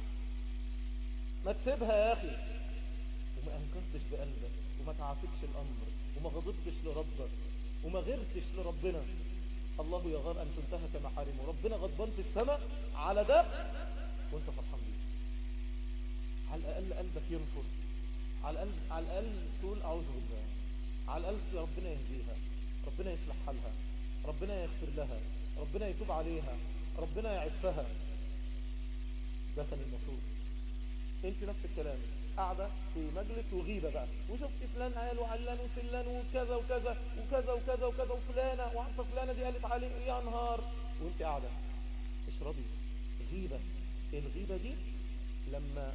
ما تسيبها يا اخي وما انكرتش بقلبك وما تعافتش الامر وما غضبتش لربك وما غيرتش لربنا الله يغار ان تنتهك محارمه ربنا غضبان في السماء على ده وانت فرحان بيه على الاقل قلبك ينفر على الاقل على الاقل تقول اعوذ بالله على الاقل يا ربنا يهديها ربنا يصلح حالها ربنا يغفر لها ربنا يتوب عليها ربنا يعفها ده كان المفروض انت نفس الكلام قاعدة في مجلس وغيبة بقى وشفت فلان قال وعلان وفلان وكذا وكذا وكذا وكذا وكذا وفلانة وعارفة فلانة دي قالت عليه يا نهار وانت قاعدة اشربي غيبة الغيبة دي لما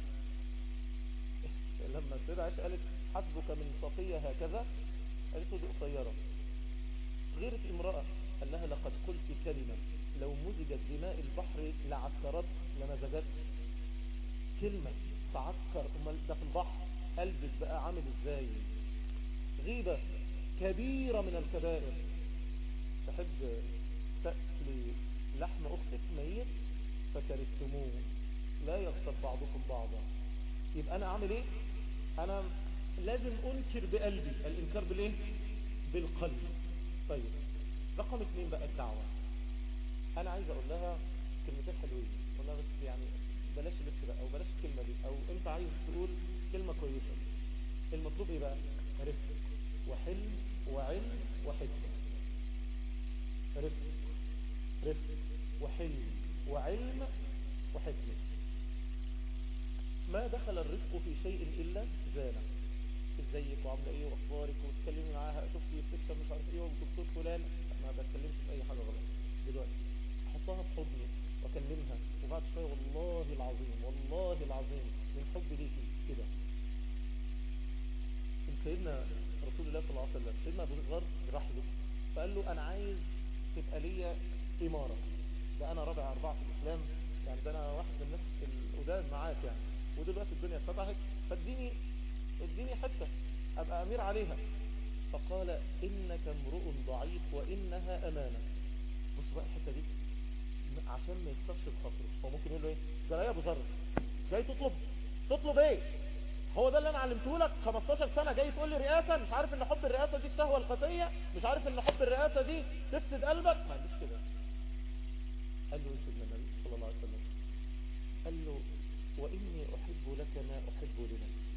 لما السيدة عائشة قالت حسبك من صفية هكذا قالت له دي قصيرة غيرت امرأة قال لها لقد قلت كلمة لو مزجت دماء البحر لعكرت لمزجت كلمة تعكر امال ده في البحر قلبك بقى عامل ازاي غيبة كبيرة من الكبائر تحب تأكلي لحم اختك ميت فكرهتموه لا يغتب بعضكم بعضا يبقى انا اعمل ايه انا لازم انكر بقلبي الانكار بالايه بالقلب طيب رقم اثنين بقى الدعوة انا عايز اقول لها كلمتين حلوين اقول لها بس يعني بلاش لبس بقى او بلاش الكلمة دي او انت عايز تقول كلمة كويسة المطلوب ايه بقى رفق وحلم وعلم وحكمة رفق رفق وحلم وعلم وحكمة ما دخل الرفق في شيء إلا زانه ازيك وعامله ايه واخبارك وتكلمي معاها شفتي بتكتب مش عارف ايه والدكتور فلان ما بتكلمش في اي حاجه غلط دلوقتي احطها في حضني واكلمها وبعد شويه والله العظيم والله العظيم من حب ليكي كده سيدنا رسول الله صلى الله عليه وسلم سيدنا ابو ذر راح له فقال له انا عايز تبقى ليا اماره ده انا رابع اربعه في الاسلام يعني ده انا واحد من الناس القدام معاك يعني ودلوقتي الدنيا اتفتحت فاديني اديني حته ابقى امير عليها فقال انك امرؤ ضعيف وانها امانه بص بقى الحته دي عشان ما يكسرش بخاطره هو ممكن يقول له ايه ده يا ابو ذر جاي تطلب تطلب ايه هو ده اللي انا علمته لك 15 سنه جاي تقول لي رئاسه مش عارف ان حب الرئاسه دي الشهوه الخفيه مش عارف ان حب الرئاسه دي تفسد قلبك ما عنديش كده قال له ايه سيدنا النبي صلى الله عليه وسلم قال له واني احب لك ما احب لنفسي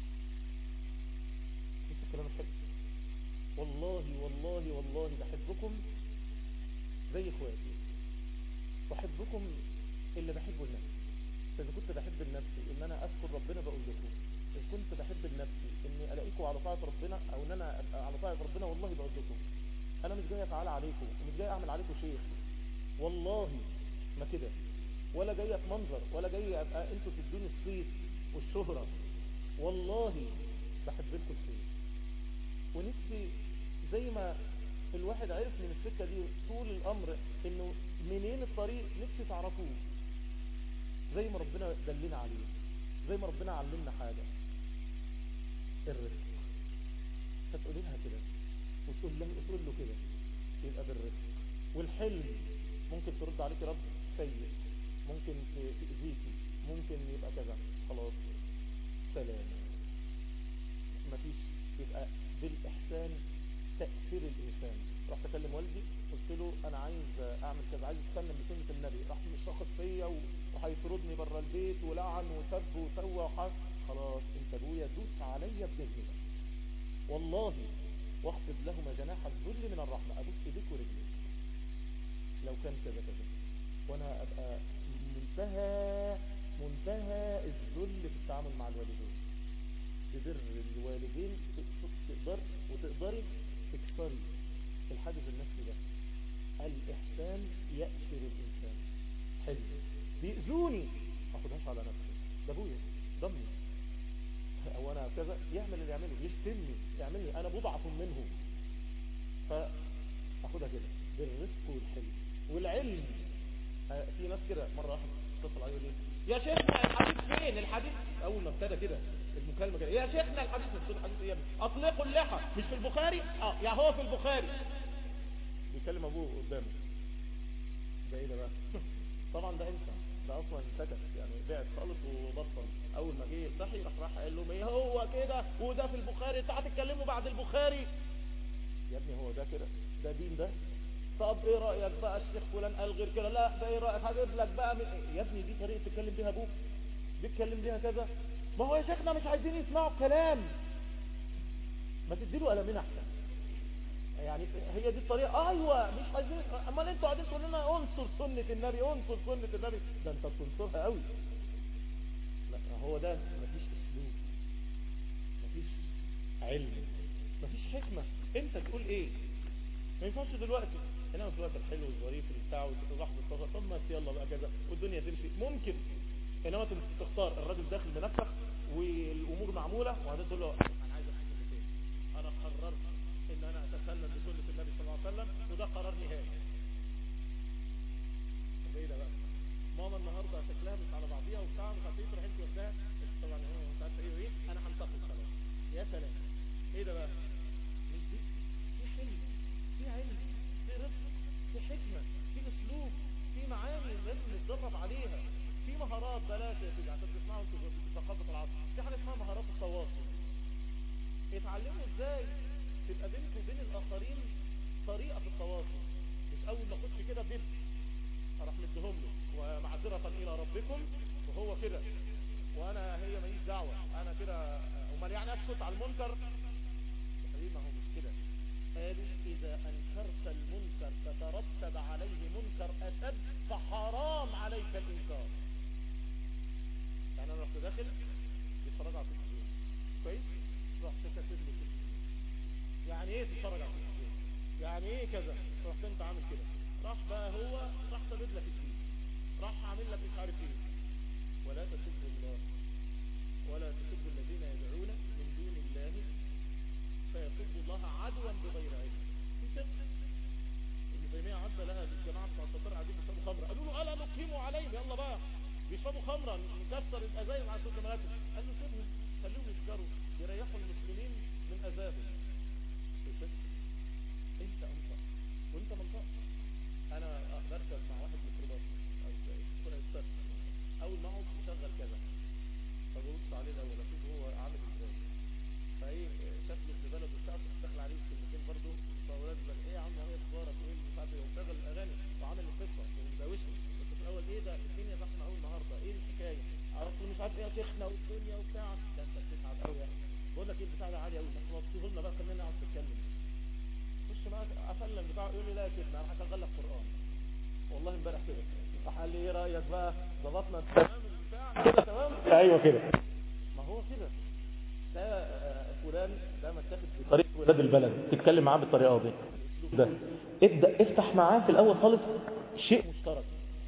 بص الكلام الحلو والله والله والله بحبكم زي اخواتي بحبكم اللي بحبه لنفسي فاذا كنت بحب لنفسي ان انا اذكر ربنا بقول لكم إن كنت بحب لنفسي اني الاقيكم على طاعه ربنا او ان انا ابقى على طاعه ربنا والله بقول لكم انا مش جاي افعل عليكم ومش جاي اعمل عليكم شيخ والله ما كده ولا جاي اتمنظر ولا جاي ابقى انتوا تدوني الصيت والشهرة والله بحب لكم الخير ونفسي زي ما الواحد عرف من السكة دي طول الامر انه منين الطريق نفسي تعرفوه زي ما ربنا دلنا عليه زي ما ربنا علمنا حاجة الرزق فتقولي لها كده وتقول له, وتقول له كده يبقى بالرزق والحلم ممكن ترد عليك رد سيء ممكن تأذيكي ممكن يبقى كذا خلاص سلام مفيش يبقى بالإحسان تأثير الإنسان رحت أكلم والدي قلت له أنا عايز أعمل كذا عايز أتكلم بسنة النبي راح شخص فيا وهيطردني بره البيت ولعن وسب وسوى وحس خلاص انت ابويا دوس عليا بجهلك والله واخفض لهما جناح الذل من الرحمة أبوس إيديك ورجليك لو كان كذا كذا وانا ابقى منتهى منتهى الذل في التعامل مع الوالدين ببر الوالدين تقدر وتقدري تكسري الحاجز النفسي ده الإحسان يأشر الإنسان حلو بيأذوني ما اخدهاش على نفسي ده ابويا ضمي او انا كذا يعمل اللي يعمله يشتمني يعملني انا بضعف منه فاخدها كده بالرفق والحلم والعلم آه، في ناس كده مره واحد اتصل عليه يقول لي يا شيخنا الحديث فين الحديث اول ما ابتدى كده المكالمه كده يا شيخنا الحديث مش الحديث ايه يا ابني اطلقوا اللحى مش في البخاري اه يا هو في البخاري بيكلم ابوه قدامه ده ايه ده بقى طبعا ده انت ده اصلا سكت يعني بعد خالص وبطل اول ما جه يفتحي راح راح قال لهم ايه هو كده وده في البخاري تعالوا تتكلموا بعد البخاري يا ابني هو ده كده ده دين ده طب ايه رايك بقى الشيخ فلان قال غير كده لا ده ايه رايك هجيب لك بقى من... يا ابني دي طريقه تتكلم بيها ابوك بيتكلم بيها كذا ما هو يا شيخنا مش عايزين يسمعوا الكلام ما تديله قلمين احسن يعني هي دي الطريقه ايوه مش عايزين امال انتوا قاعدين تقولوا لنا انصر سنه النبي انصر سنه النبي ده انت بتنصرها قوي لا هو ده مفيش اسلوب مفيش علم مفيش حكمه انت تقول ايه ما ينفعش دلوقتي انما في الوقت الحلو الظريف بتاع ولحظه السفر طب ما يلا بقى كذا والدنيا تمشي ممكن انما انت تختار الراجل داخل بنفسك والامور معموله وبعدين تقول له انا عايز كلمتين انا قررت ان انا اتسنن بسنه النبي صلى الله عليه وسلم وده قرار نهائي طب ايه ده بقى ماما النهارده شكلها مش على بعضيها وبتاع مش عارف ايه تروح انت واخداها طبعا هو مش عارف ايه وايه انا هنتقل خلاص يا سلام ايه ده بقى مش دي في حلم في علم في رزق في حكمه في اسلوب في معاني لازم نتدرب عليها في مهارات بلاش يا سيدي عشان تسمعوا انتوا في ثقافه العصر في حاجه اسمها مهارات التواصل اتعلموا ازاي تبقى بينكم وبين الاخرين طريقه في التواصل مش اول ما اخش كده بيب اروح مديهم له ومعذره الى ربكم وهو كده وانا هي ماليش دعوه انا كده امال يعني اسكت على المنكر يا حبيبي ما هو مش كده قالوا اذا انكرت المنكر فترتب عليه منكر اشد فحرام عليك الانكار يعني انا رحت داخل بيتفرج على التلفزيون كويس رحت كاتب له التلفزيون يعني ايه تتفرج على التلفزيون يعني ايه كذا رحت انت عامل كده راح بقى هو راح سدد لك الدين راح عامل لك مش عارف ايه ولا تسبوا الله ولا تسبوا الذين يدعون من دون الله فيسبوا الله عدوا بغير علم في فقه ابن تيميه عدى لها الجماعه بتوع التتار قاعدين بيشربوا خمره قالوا له الا نقيموا عليهم يلا بقى بيشربوا خمره نكسر الازايز على صوت مراتب قال له سيبهم خليهم يسكروا يريحوا المسلمين من اذاهم في فقه انت انطق وانت منطق انا بركب مع واحد ميكروباص او ستات اول ما اقعد مشغل كذا فببص عليه الاول اشوف هو عامل ازاي فايه شكله ابن بلد وبتاع دخل عليه كلمتين برضه مصورات بقى ايه يا عم ايه اخبارك وايه مش عارف ايه ومشغل الاغاني وعامل القصه ومدوشني بس في الاول ايه ده الدنيا زحمه قوي النهارده ايه الحكايه اصل مش عارف ايه يا شيخنا والدنيا وبتاع ده انت بتتعب قوي يا اخي بقول لك ايه البتاع ده عالي قوي بس وصفه لنا بقى خلينا نقعد نتكلم خش بقى افلم بتاعه يقول لي لا يا شيخنا انا هشغل لك قران والله امبارح كده راح قال لي ايه رايك بقى ظبطنا تمام البتاع كده تمام ايوه كده ما هو كده ده آه، فلان ده متاخد بطريقه ولاد البلد تتكلم معاه بالطريقه دي ده ابدا افتح معاه في الاول خالص شيء مشترك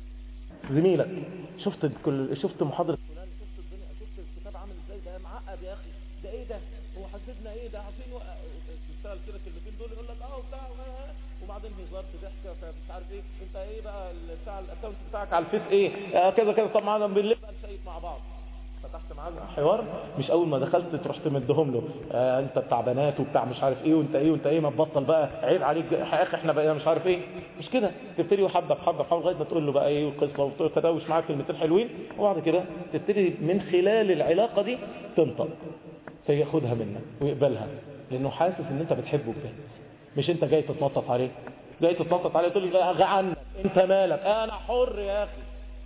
زميلك شفت كل شفت محاضره فلان شفت الدنيا شفت الكتاب عامل ازاي ده معقد يا اخي ده ايه ده هو حاسبنا ايه ده عارفين و- تشتغل كده الكلمتين دول يقول لك اه وبتاع و- وبعدين هزار في ضحكه فمش عارف ايه انت ايه بقى ال- بتاع الاكونت بتاعك على الفيس ايه آه كذا كذا طب معانا بالليل بقى نشيك مع بعض فتحت معاه حوار مش اول ما دخلت تروح تمدهم له آه انت بتاع بنات وبتاع مش عارف ايه وانت ايه وانت ايه ما تبطل بقى عيب عليك يا اخي احنا بقينا مش عارف ايه مش كده تبتدي حبه بحبه بحبه لغايه ما تقول له بقى ايه والقصه وتدوش معاه كلمتين حلوين وبعد كده تبتدي من خلال العلاقه دي تنطق فياخدها منك ويقبلها لانه حاسس ان انت بتحبه بجد مش انت جاي تتنطط عليه جاي تتنطط عليه تقول له غ عنك انت مالك انا حر يا اخي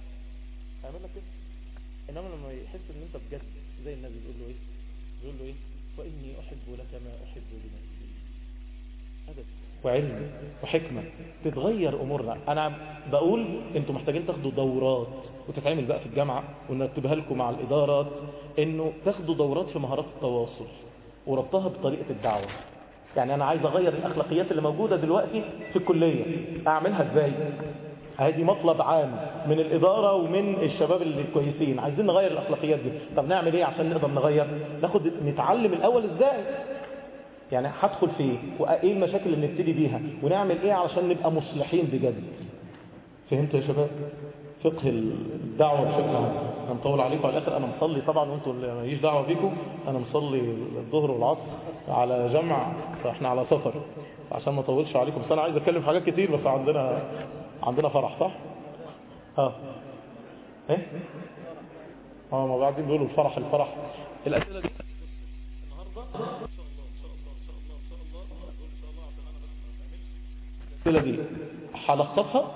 هيعمل لك كده انما لما يحس ان انت بجد زي النبي بيقول له ايه بيقول له ايه واني احب لك ما احب لنفسي ابدا وعلم وحكمة تتغير امورنا انا بقول انتوا محتاجين تاخدوا دورات وتتعمل بقى في الجامعة ونرتبها لكم مع الادارات انه تاخدوا دورات في مهارات التواصل وربطها بطريقة الدعوة يعني انا عايز اغير الاخلاقيات اللي موجودة دلوقتي في الكلية اعملها ازاي هذه مطلب عام من الإدارة ومن الشباب الكويسين عايزين نغير الأخلاقيات دي طب نعمل إيه عشان نقدر نغير ناخد نتعلم الأول إزاي يعني هدخل في ايه وايه المشاكل اللي نبتدي بيها ونعمل ايه علشان نبقى مصلحين بجد فهمتوا يا شباب فقه الدعوة بشكل عام انا مطول عليكم على الاخر انا مصلي طبعا وانتوا اللي ماليش دعوه بيكم انا مصلي الظهر والعصر على جمع فاحنا على سفر عشان ما اطولش عليكم بس انا عايز اتكلم في حاجات كتير بس عندنا عندنا فرح صح اه ايه اه ما بعدين بيقولوا الفرح الفرح الاسئله دي النهارده الأسئلة دي هلخصها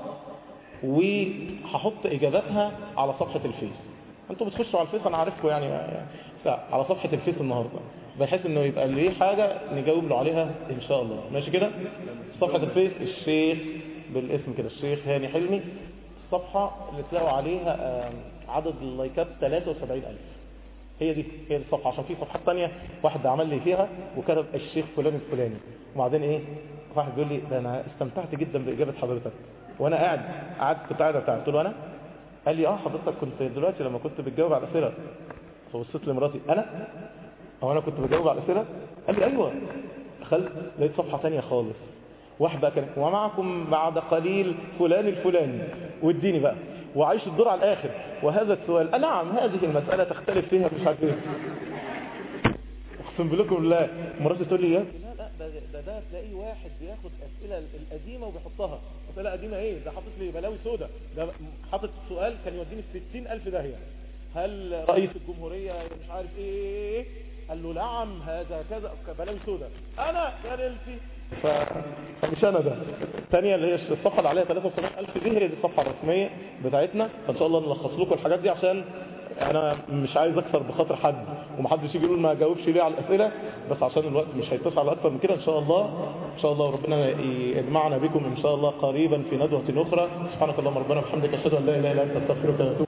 وهحط إجاباتها على صفحة الفيس انتوا بتخشوا على الفيس انا عارفكم يعني لا على صفحة الفيس النهاردة بحيث انه يبقى ليه حاجة نجاوب له عليها ان شاء الله ماشي كده صفحة الفيس الشيخ بالاسم كده الشيخ هاني حلمي الصفحة اللي تلاقوا عليها عدد اللايكات 73000 هي دي هي دي الصفحة عشان في صفحات تانية واحد عمل لي فيها وكتب الشيخ فلان الفلاني وبعدين ايه واحد بيقول لي ده انا استمتعت جدا باجابه حضرتك وانا قاعد قعدت كنت قاعد بتاع قلت له انا قال لي اه حضرتك كنت دلوقتي لما كنت بتجاوب على الاسئله فبصيت لمراتي انا او انا كنت بجاوب على الاسئله قال لي ايوه دخلت لقيت صفحه ثانيه خالص واحده كانت ومعكم بعد قليل فلان الفلاني واديني بقى وعيش الدور على الاخر وهذا السؤال نعم هذه المساله تختلف فيها مش عارف ايه اقسم بالله بالله مراتي تقول لي يا ده ده ده تلاقيه واحد بياخد الاسئله القديمه وبيحطها اسئله قديمه ايه ده حاطط لي بلاوي سودا ده حاطط سؤال كان يوديني في 60000 داهيه هل رئيس الجمهوريه مش عارف ايه قال له نعم هذا كذا بلاوي سودا انا يا ليلتي ف... فمش انا ده الثانيه اللي هي الصفحه اللي عليها 73000 دي هي دي الصفحه الرسميه بتاعتنا فان شاء الله نلخص لكم الحاجات دي عشان انا مش عايز اكثر بخاطر حد ومحدش يجي يقول ما جاوبش ليه على الاسئله بس عشان الوقت مش هيتسع على اكثر من كده ان شاء الله ان شاء الله ربنا يجمعنا بكم ان شاء الله قريبا في ندوه اخرى سبحانك اللهم ربنا وبحمدك اشهد ان لا اله الا انت استغفرك واتوب